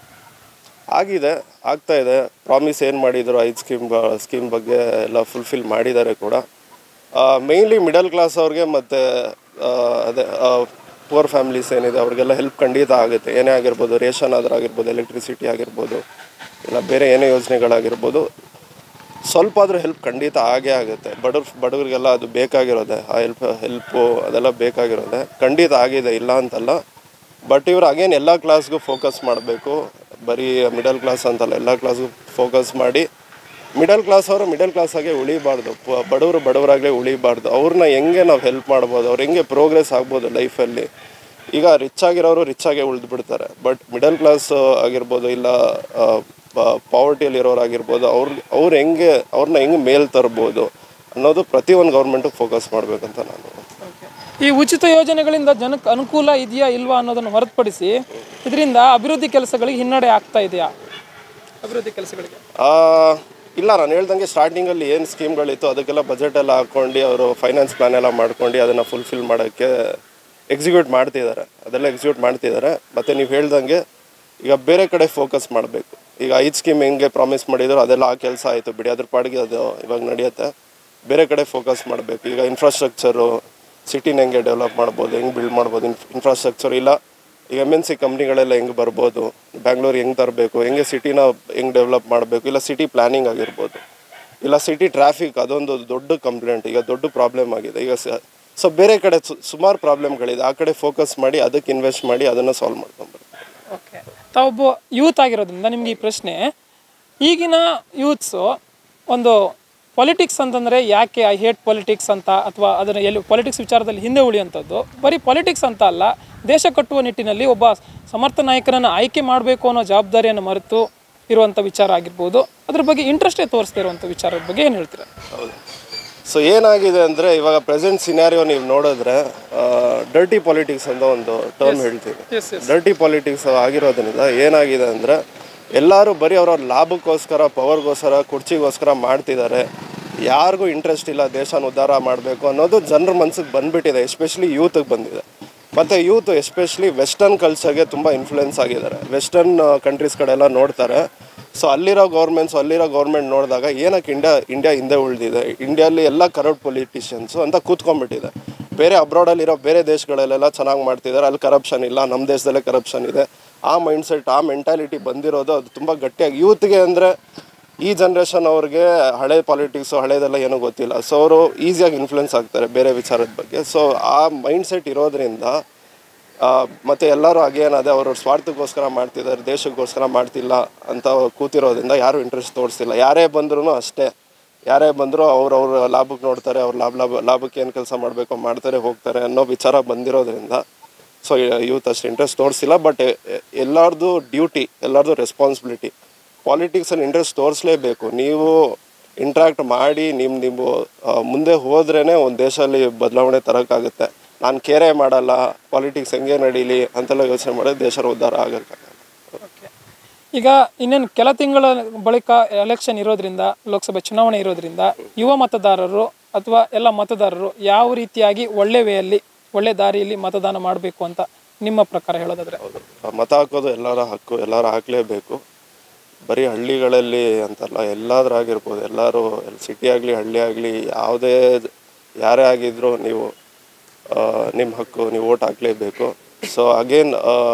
ಆಗಿದೆ ಆಗ್ತಾ ಇದೆ ಪ್ರಾಮಿಸ್ ಏನು ಮಾಡಿದ್ರು ಐದು ಸ್ಕೀಮ್ ಸ್ಕೀಮ್ ಬಗ್ಗೆ ಎಲ್ಲ ಫುಲ್ಫಿಲ್ ಮಾಡಿದ್ದಾರೆ ಕೂಡ ಮೇಯ್ನ್ಲಿ ಮಿಡಲ್ ಕ್ಲಾಸ್ ಅವ್ರಿಗೆ ಮತ್ತು ಅದೇ ಪುವರ್ ಫ್ಯಾಮಿಲೀಸ್ ಏನಿದೆ ಅವ್ರಿಗೆಲ್ಲ ಹೆಲ್ಪ್ ಖಂಡಿತ ಆಗುತ್ತೆ ಏನೇ ಆಗಿರ್ಬೋದು ರೇಷನ್ ಆದ್ರೂ ಆಗಿರ್ಬೋದು ಎಲೆಕ್ಟ್ರಿಸಿಟಿ ಆಗಿರ್ಬೋದು ಇಲ್ಲ ಬೇರೆ ಏನೇ ಯೋಜನೆಗಳಾಗಿರ್ಬೋದು ಸ್ವಲ್ಪ ಆದರೂ ಹೆಲ್ಪ್ ಖಂಡಿತ ಆಗೇ ಆಗುತ್ತೆ ಬಡವ್ರ ಬಡವರಿಗೆಲ್ಲ ಅದು ಬೇಕಾಗಿರೋದೆ ಆ ಹೆಲ್ಪ್ ಹೆಲ್ಪು ಅದೆಲ್ಲ ಬೇಕಾಗಿರೋದೆ ಖಂಡಿತ ಆಗಿದೆ ಇಲ್ಲ ಅಂತಲ್ಲ ಬಟ್ ಇವ್ರು ಅಗೇನ್ ಎಲ್ಲ ಕ್ಲಾಸ್ಗೂ ಫೋಕಸ್ ಮಾಡಬೇಕು ಬರೀ ಮಿಡಲ್ ಕ್ಲಾಸ್ ಅಂತಲ್ಲ ಎಲ್ಲ ಕ್ಲಾಸ್ಗೂ ಫೋಕಸ್ ಮಾಡಿ ಮಿಡಲ್ ಕ್ಲಾಸ್ ಅವರು ಮಿಡಲ್ ಕ್ಲಾಸ್ ಆಗೇ ಉಳಿಬಾರ್ದು ಪ- ಬಡವರು ಬಡವರಾಗಲೇ ಉಳಿಬಾರ್ದು ಅವ್ರನ್ನ ಹೆಂಗೆ ನಾವು ಹೆಲ್ಪ್ ಮಾಡ್ಬೋದು ಅವ್ರು ಹೆಂಗೆ ಪ್ರೋಗ್ರೆಸ್ ಆಗ್ಬೋದು ಲೈಫಲ್ಲಿ ಈಗ ರಿಚ್ ಆಗಿರೋರು ರಿಚ್ ಆಗೇ ಉಳಿದು ಬಿಡ್ತಾರೆ ಬಟ್ ಮಿಡಲ್ ಕ್ಲಾಸ್ ಆಗಿರ್ಬೋದು ಇಲ್ಲ ಪಾವರ್ಟಿಯಲ್ಲಿ ಇರೋರಾಗಿರ್ಬೋದು ಅವ್ರ ಅವ್ರು ಹೆಂಗೆ ಅವ್ರನ್ನ ಹೆಂಗೆ ಮೇಲ್ ತರ್ಬೋದು ಅನ್ನೋದು ಪ್ರತಿಯೊಂದು ಗೌರ್ಮೆಂಟಿಗೆ ಫೋಕಸ್ ಮಾಡಬೇಕಂತ ನಾನು ಈ ಉಚಿತ ಯೋಜನೆಗಳಿಂದ ಜನಕ್ಕೆ ಅನುಕೂಲ ಇದೆಯಾ ಇಲ್ವಾ ಅನ್ನೋದನ್ನು ಹೊರತುಪಡಿಸಿ ಇದರಿಂದ ಅಭಿವೃದ್ಧಿ ಕೆಲಸಗಳಿಗೆ ಹಿನ್ನಡೆ ಆಗ್ತಾ ಇದೆಯಾ ಅಭಿವೃದ್ಧಿ ಕೆಲಸಗಳಿಗೆ ಆ, ಇಲ್ಲ ನಾನು ಹೇಳ್ದಂಗೆ ಸ್ಟಾರ್ಟಿಂಗಲ್ಲಿ ಏನು ಸ್ಕೀಮ್ಗಳಿತ್ತು ಅದಕ್ಕೆಲ್ಲ ಬಜೆಟ್ ಎಲ್ಲ ಹಾಕ್ಕೊಂಡು ಅವರು ಫೈನಾನ್ಸ್ ಪ್ಲಾನ್ ಎಲ್ಲ ಮಾಡ್ಕೊಂಡು ಅದನ್ನು ಫುಲ್ಫಿಲ್ ಮಾಡೋಕ್ಕೆ ಎಕ್ಸಿಕ್ಯೂಟ್ ಮಾಡ್ತಿದ್ದಾರೆ ಅದೆಲ್ಲ ಎಕ್ಸಿಕ್ಯೂಟ್ ಮಾಡ್ತಿದ್ದಾರೆ ಮತ್ತು ನೀವು ಹೇಳ್ದಂಗೆ ಈಗ ಬೇರೆ ಕಡೆ ಫೋಕಸ್ ಮಾಡಬೇಕು ಈಗ ಐದು ಸ್ಕೀಮ್ ಹೆಂಗೆ ಪ್ರಾಮಿಸ್ ಮಾಡಿದ್ರು ಅದೆಲ್ಲ ಆ ಕೆಲಸ ಆಯಿತು ಬಿಡಿ ಅದ್ರ ಪಾಡಿಗೆ ಅದು ಇವಾಗ ನಡೆಯುತ್ತೆ ಬೇರೆ ಕಡೆ ಫೋಕಸ್ ಮಾಡಬೇಕು ಈಗ ಇನ್ಫ್ರಾಸ್ಟ್ರಕ್ಚರು ಸಿಟಿನ ಹೆಂಗೆ ಡೆವಲಪ್ ಮಾಡ್ಬೋದು ಹೆಂಗೆ ಬಿಲ್ಡ್ ಮಾಡ್ಬೋದು ಇನ್ಫ್ ಇನ್ಫ್ರಾಸ್ಟ್ರಕ್ಚರ್ ಇಲ್ಲ ಈಗ ಎಮ್ ಎನ್ ಸಿ ಕಂಪ್ನಿಗಳೆಲ್ಲ ಹೆಂಗೆ ಬರ್ಬೋದು ಬ್ಯಾಂಗ್ಳೂರ್ ಹೆಂಗೆ ತರಬೇಕು ಹೆಂಗೆ ಸಿಟಿನ ಹೆಂಗೆ ಡೆವಲಪ್ ಮಾಡಬೇಕು ಇಲ್ಲ ಸಿಟಿ ಪ್ಲ್ಯಾನಿಂಗ್ ಆಗಿರ್ಬೋದು ಇಲ್ಲ ಸಿಟಿ ಟ್ರಾಫಿಕ್ ಅದೊಂದು ದೊಡ್ಡ ಕಂಪ್ಲೇಂಟ್ ಈಗ ದೊಡ್ಡ ಪ್ರಾಬ್ಲಮ್ ಆಗಿದೆ ಈಗ ಸೊ ಬೇರೆ ಕಡೆ ಸು- ಸುಮಾರು ಪ್ರಾಬ್ಲಮ್ಗಳಿದೆ ಆ ಕಡೆ ಫೋಕಸ್ ಮಾಡಿ ಅದಕ್ಕೆ ಇನ್ವೆಸ್ಟ್ ಮಾಡಿ ಅದನ್ನು ಸಾಲ್ವ್ ಮಾಡ್ಕೊಂಬರ್ಬೇಕು ಓಕೆ ತಾವೊಬ್ಬ ಯೂತ್ ಆಗಿರೋದ್ರಿಂದ ನಿಮ್ಗೆ ಈ ಪ್ರಶ್ನೆ ಈಗಿನ ಯೂತ್ಸು ಒಂದು ಪೊಲಿಟಿಕ್ಸ್ ಅಂತಂದರೆ ಯಾಕೆ ಐ ಹೇಟ್ ಪೊಲಿಟಿಕ್ಸ್ ಅಂತ ಅಥವಾ ಅದನ್ನು ಎಲ್ಲಿ ಪೊಲಿಟಿಕ್ಸ್ ವಿಚಾರದಲ್ಲಿ ಹಿಂದೆ ಉಳಿಯುವಂಥದ್ದು ಬರೀ ಪೊಲಿಟಿಕ್ಸ್ ಅಂತ ಅಲ್ಲ ದೇಶ ಕಟ್ಟುವ ನಿಟ್ಟಿನಲ್ಲಿ ಒಬ್ಬ ಸಮರ್ಥ ನಾಯಕನನ್ನು ಆಯ್ಕೆ ಮಾಡಬೇಕು ಅನ್ನೋ ಜವಾಬ್ದಾರಿಯನ್ನು ಮರೆತು ಇರುವಂಥ ವಿಚಾರ ಆಗಿರ್ಬೋದು ಅದ್ರ ಬಗ್ಗೆ ಇಂಟ್ರೆಸ್ಟೇ ತೋರಿಸ್ತಾ ಇರುವಂಥ ವಿಚಾರದ ಬಗ್ಗೆ ಏನು ಹೇಳ್ತೀರಾ ಹೌದು ಸೊ ಏನಾಗಿದೆ ಅಂದರೆ ಇವಾಗ ಪ್ರೆಸೆಂಟ್ ಸಿನಾರಿಯೋ ನೀವು ನೋಡಿದ್ರೆ ಡರ್ಟಿ ಪಾಲಿಟಿಕ್ಸ್ ಅಂತ ಒಂದು ಟರ್ಮ್ ಹೇಳ್ತೀವಿ ಎಸ್ ಎಸ್ ಡರ್ಟಿ ಪಾಲಿಟಿಕ್ಸ್ ಆಗಿರೋದ್ರಿಂದ ಏನಾಗಿದೆ ಅಂದರೆ ಎಲ್ಲರೂ ಬರೀ ಅವ್ರವ್ರ ಲಾಭಕ್ಕೋಸ್ಕರ ಪವರ್ಗೋಸ್ಕರ ಕುರ್ಚಿಗೋಸ್ಕರ ಮಾಡ್ತಿದ್ದಾರೆ ಯಾರಿಗೂ ಇಂಟ್ರೆಸ್ಟ್ ಇಲ್ಲ ದೇಶನ ಉದ್ಧಾರ ಮಾಡಬೇಕು ಅನ್ನೋದು ಜನರ ಮನ್ಸಿಗೆ ಬಂದ್ಬಿಟ್ಟಿದೆ ಎಸ್ಪೆಷಲಿ ಯೂತ್ಗೆ ಬಂದಿದೆ ಮತ್ತು ಯೂತ್ ಎಸ್ಪೆಷಲಿ ವೆಸ್ಟರ್ನ್ ಕಲ್ಚರ್ಗೆ ತುಂಬ ಇನ್ಫ್ಲುಯೆನ್ಸ್ ಆಗಿದ್ದಾರೆ ವೆಸ್ಟರ್ನ್ ಕಂಟ್ರೀಸ್ ಕಡೆ ಎಲ್ಲ ನೋಡ್ತಾರೆ ಸೊ ಅಲ್ಲಿರೋ ಗೌರ್ಮೆಂಟ್ಸ್ ಅಲ್ಲಿರೋ ಗೌರ್ಮೆಂಟ್ ನೋಡಿದಾಗ ಏನಕ್ಕೆ ಇಂಡಿಯಾ ಇಂಡಿಯಾ ಹಿಂದೆ ಉಳಿದಿದೆ ಇಂಡಿಯಲ್ಲಿ ಎಲ್ಲ ಕರಪ್ಟ್ ಪೊಲಿಟಿಷಿಯನ್ಸು ಅಂತ ಕೂತ್ಕೊಂಡ್ಬಿಟ್ಟಿದೆ ಬೇರೆ ಅಬ್ರಾಡಲ್ಲಿರೋ ಬೇರೆ ದೇಶಗಳಲ್ಲೆಲ್ಲ ಚೆನ್ನಾಗಿ ಮಾಡ್ತಿದ್ದಾರೆ ಅಲ್ಲಿ ಕರಪ್ಷನ್ ಇಲ್ಲ ನಮ್ಮ ದೇಶದಲ್ಲೇ ಕರಪ್ಷನ್ ಇದೆ ಆ ಮೈಂಡ್ಸೆಟ್ ಆ ಮೆಂಟಾಲಿಟಿ ಬಂದಿರೋದು ಅದು ತುಂಬ ಗಟ್ಟಿಯಾಗಿ ಯೂತ್ಗೆ ಅಂದರೆ ಈ ಜನ್ರೇಷನ್ ಅವ್ರಿಗೆ ಹಳೆ ಪಾಲಿಟಿಕ್ಸು ಹಳೇದೆಲ್ಲ ಏನೂ ಗೊತ್ತಿಲ್ಲ ಸೊ ಅವರು ಈಸಿಯಾಗಿ ಇನ್ಫ್ಲುಯೆನ್ಸ್ ಆಗ್ತಾರೆ ಬೇರೆ ವಿಚಾರದ ಬಗ್ಗೆ ಸೊ ಆ ಮೈಂಡ್ ಸೆಟ್ ಇರೋದ್ರಿಂದ ಆ, ಮತ್ತೆ ಎಲ್ಲರೂ ಅಗೇನ್ ಅದೇ ಅವ್ರ ಸ್ವಾರ್ಥಕ್ಕೋಸ್ಕರ ಮಾಡ್ತಿದ್ದಾರೆ ದೇಶಕ್ಕೋಸ್ಕರ ಮಾಡ್ತಿಲ್ಲ ಅಂತ ಕೂತಿರೋದ್ರಿಂದ ಯಾರು ಇಂಟ್ರೆಸ್ಟ್ ತೋರಿಸ್ತಿಲ್ಲ ಯಾರೇ ಬಂದ್ರೂ ಅಷ್ಟೇ ಯಾರೇ ಬಂದರೂ ಅವ್ರವ್ರ ಲಾಭಕ್ಕೆ ನೋಡ್ತಾರೆ ಅವ್ರ ಲಾಭ ಲಾಭ ಲಾಭಕ್ಕೆ ಏನು ಕೆಲಸ ಮಾಡಬೇಕು ಮಾಡ್ತಾರೆ ಹೋಗ್ತಾರೆ ಅನ್ನೋ ವಿಚಾರ ಬಂದಿರೋದ್ರಿಂದ ಸೊ ಯೂತ್ ಅಷ್ಟು ಇಂಟ್ರೆಸ್ಟ್ ತೋರಿಸಿಲ್ಲ ಬಟ್ ಎಲ್ಲರದು ಡ್ಯೂಟಿ ಎಲ್ಲರದು ರೆಸ್ಪಾನ್ಸಿಬಿಲಿಟಿ ಪಾಲಿಟಿಕ್ಸಲ್ಲಿ ಇಂಟ್ರೆಸ್ಟ್ ತೋರಿಸ್ಲೇಬೇಕು ನೀವು ಇಂಟ್ರಾಕ್ಟ್ ಮಾಡಿ ನಿಮ್ಮ ನೀವು ಆ, ಮುಂದೆ ಹೋದ್ರೇ ಒಂದು ದೇಶದಲ್ಲಿ ಬದಲಾವಣೆ ತರೋಕ್ಕಾಗುತ್ತೆ ನಾನು ಕೇರೆ ಮಾಡಲ್ಲ ಪಾಲಿಟಿಕ್ಸ್ ಹೆಂಗೆ ನಡೀಲಿ ಅಂತೆಲ್ಲ ಯೋಚನೆ ಮಾಡಿದ್ರೆ ದೇಶದ ಉದ್ಧಾರ ಆಗೋಕ್ಕಾಗಲ್ಲ ಈಗ ಇನ್ನೇನು ಕೆಲ ತಿಂಗಳ ಬಳಿಕ ಎಲೆಕ್ಷನ್ ಇರೋದ್ರಿಂದ ಲೋಕಸಭೆ ಚುನಾವಣೆ ಇರೋದ್ರಿಂದ ಯುವ ಮತದಾರರು ಅಥವಾ ಎಲ್ಲ ಮತದಾರರು ಯಾವ ರೀತಿಯಾಗಿ ಒಳ್ಳೆ ವೇಯಲ್ಲಿ ಒಳ್ಳೆ ದಾರಿಯಲ್ಲಿ ಮತದಾನ ಮಾಡಬೇಕು ಅಂತ ನಿಮ್ಮ ಪ್ರಕಾರ ಹೇಳೋದಾದ್ರೆ ಹೌದು ಆ ಮತ ಹಾಕೋದು ಎಲ್ಲರ ಹಕ್ಕು ಎಲ್ಲರೂ ಹಾಕಲೇಬೇಕು ಬರೀ ಹಳ್ಳಿಗಳಲ್ಲಿ ಅಂತಲ್ಲ ಎಲ್ಲಾದ್ರಾಗಿರ್ಬೋದು ಎಲ್ಲರೂ ಸಿಟಿ ಆಗಲಿ ಹಳ್ಳಿ ಆಗಲಿ ಯಾವುದೇ ಯಾರೇ ಆಗಿದ್ರೂ ನೀವು ನಿಮ್ಮ ಹಕ್ಕು ನೀವು ಓಟ್ ಹಾಕಲೇಬೇಕು ಸೊ ಅಗೇನ್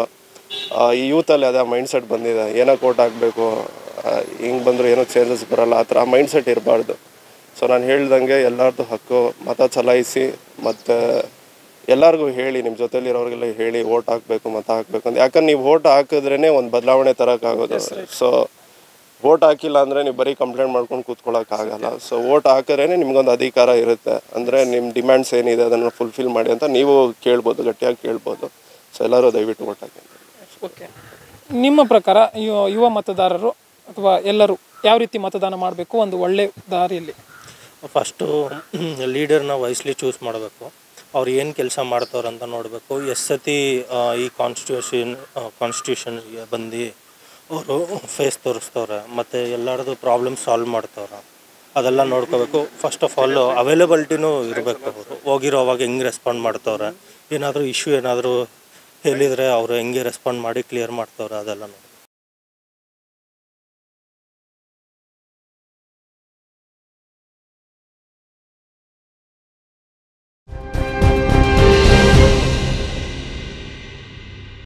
ಈ ಯೂತಲ್ಲಿ ಅದೇ ಮೈಂಡ್ ಸೆಟ್ ಬಂದಿದೆ ಏನಕ್ಕೆ ಓಟ್ ಹಾಕಬೇಕು ಹಿಂಗೆ ಬಂದರೂ ಏನೋ ಚೇಂಜಸ್ ಬರಲ್ಲ ಆ ಥರ ಮೈಂಡ್ ಸೆಟ್ ಇರಬಾರ್ದು ಸೊ ನಾನು ಹೇಳ್ದಂಗೆ ಎಲ್ಲರದ್ದು ಹಕ್ಕು ಮತ ಚಲಾಯಿಸಿ ಮತ್ತು ಎಲ್ಲರಿಗೂ ಹೇಳಿ ನಿಮ್ಮ ಜೊತೆಲಿರೋರಿಗೆಲ್ಲ ಹೇಳಿ ಓಟ್ ಹಾಕಬೇಕು ಮತ ಹಾಕಬೇಕು ಅಂತ ಯಾಕಂದ್ರೆ ನೀವು ಓಟ್ ಹಾಕಿದ್ರೇ ಒಂದು ಬದಲಾವಣೆ ತರೋಕ್ಕಾಗೋದು ಸೊ ಓಟ್ ಹಾಕಿಲ್ಲ ಅಂದರೆ ನೀವು ಬರೀ ಕಂಪ್ಲೇಂಟ್ ಮಾಡ್ಕೊಂಡು ಕೂತ್ಕೊಳ್ಳೋಕ್ಕಾಗಲ್ಲ ಸೊ ಓಟ್ ಹಾಕಿದ್ರೇ ನಿಮ್ಗೊಂದು ಅಧಿಕಾರ ಇರುತ್ತೆ ಅಂದರೆ ನಿಮ್ಮ ಡಿಮ್ಯಾಂಡ್ಸ್ ಏನಿದೆ ಅದನ್ನು ಫುಲ್ಫಿಲ್ ಮಾಡಿ ಅಂತ ನೀವು ಕೇಳ್ಬೋದು ಗಟ್ಟಿಯಾಗಿ ಕೇಳ್ಬೋದು ಸೊ ಎಲ್ಲರೂ ದಯವಿಟ್ಟು ಓಟ್ ಹಾಕಿ ಓಕೆ ನಿಮ್ಮ ಪ್ರಕಾರ ಯು- ಯುವ ಮತದಾರರು ಅಥವಾ ಎಲ್ಲರೂ ಯಾವ ರೀತಿ ಮತದಾನ ಮಾಡಬೇಕು ಒಂದು ಒಳ್ಳೆ ದಾರಿಯಲ್ಲಿ ಫಸ್ಟು ಲೀಡರ್ನ ವೈಸ್ಲಿ ಚೂಸ್ ಮಾಡಬೇಕು ಅವ್ರು ಏನು ಕೆಲಸ ಮಾಡ್ತಾವ್ರೆ ಅಂತ ನೋಡಬೇಕು ಎಷ್ಟು ಸತಿ ಆ, ಈ ಕಾನ್ಸ್ಟಿಟ್ಯೂಷನ್ ಕಾನ್ಸ್ಟಿಟ್ಯೂಷನ್ಗೆ ಬಂದು ಅವರು ಫೇಸ್ ತೋರಿಸ್ತವ್ರೆ ಮತ್ತು ಎಲ್ಲರದು ಪ್ರಾಬ್ಲಮ್ ಸಾಲ್ವ್ ಮಾಡ್ತವ್ರೆ ಅದೆಲ್ಲ ನೋಡ್ಕೋಬೇಕು ಫಸ್ಟ್ ಆಫ್ ಆಲ್ ಅವೈಲಬಿಲಿಟಿನೂ ಇರಬೇಕು ಅವರು ಹೋಗಿರೋವಾಗ ಹೆಂಗೆ ರೆಸ್ಪಾಂಡ್ ಮಾಡ್ತವ್ರೆ ಏನಾದರೂ ಇಶ್ಯೂ ಏನಾದರೂ ಹೇಳಿದರೆ ಅವರು ಹೆಂಗೆ ರೆಸ್ಪಾಂಡ್ ಮಾಡಿ ಕ್ಲಿಯರ್ ಮಾಡ್ತವ್ರೆ ಅದೆಲ್ಲ ನೋಡಿ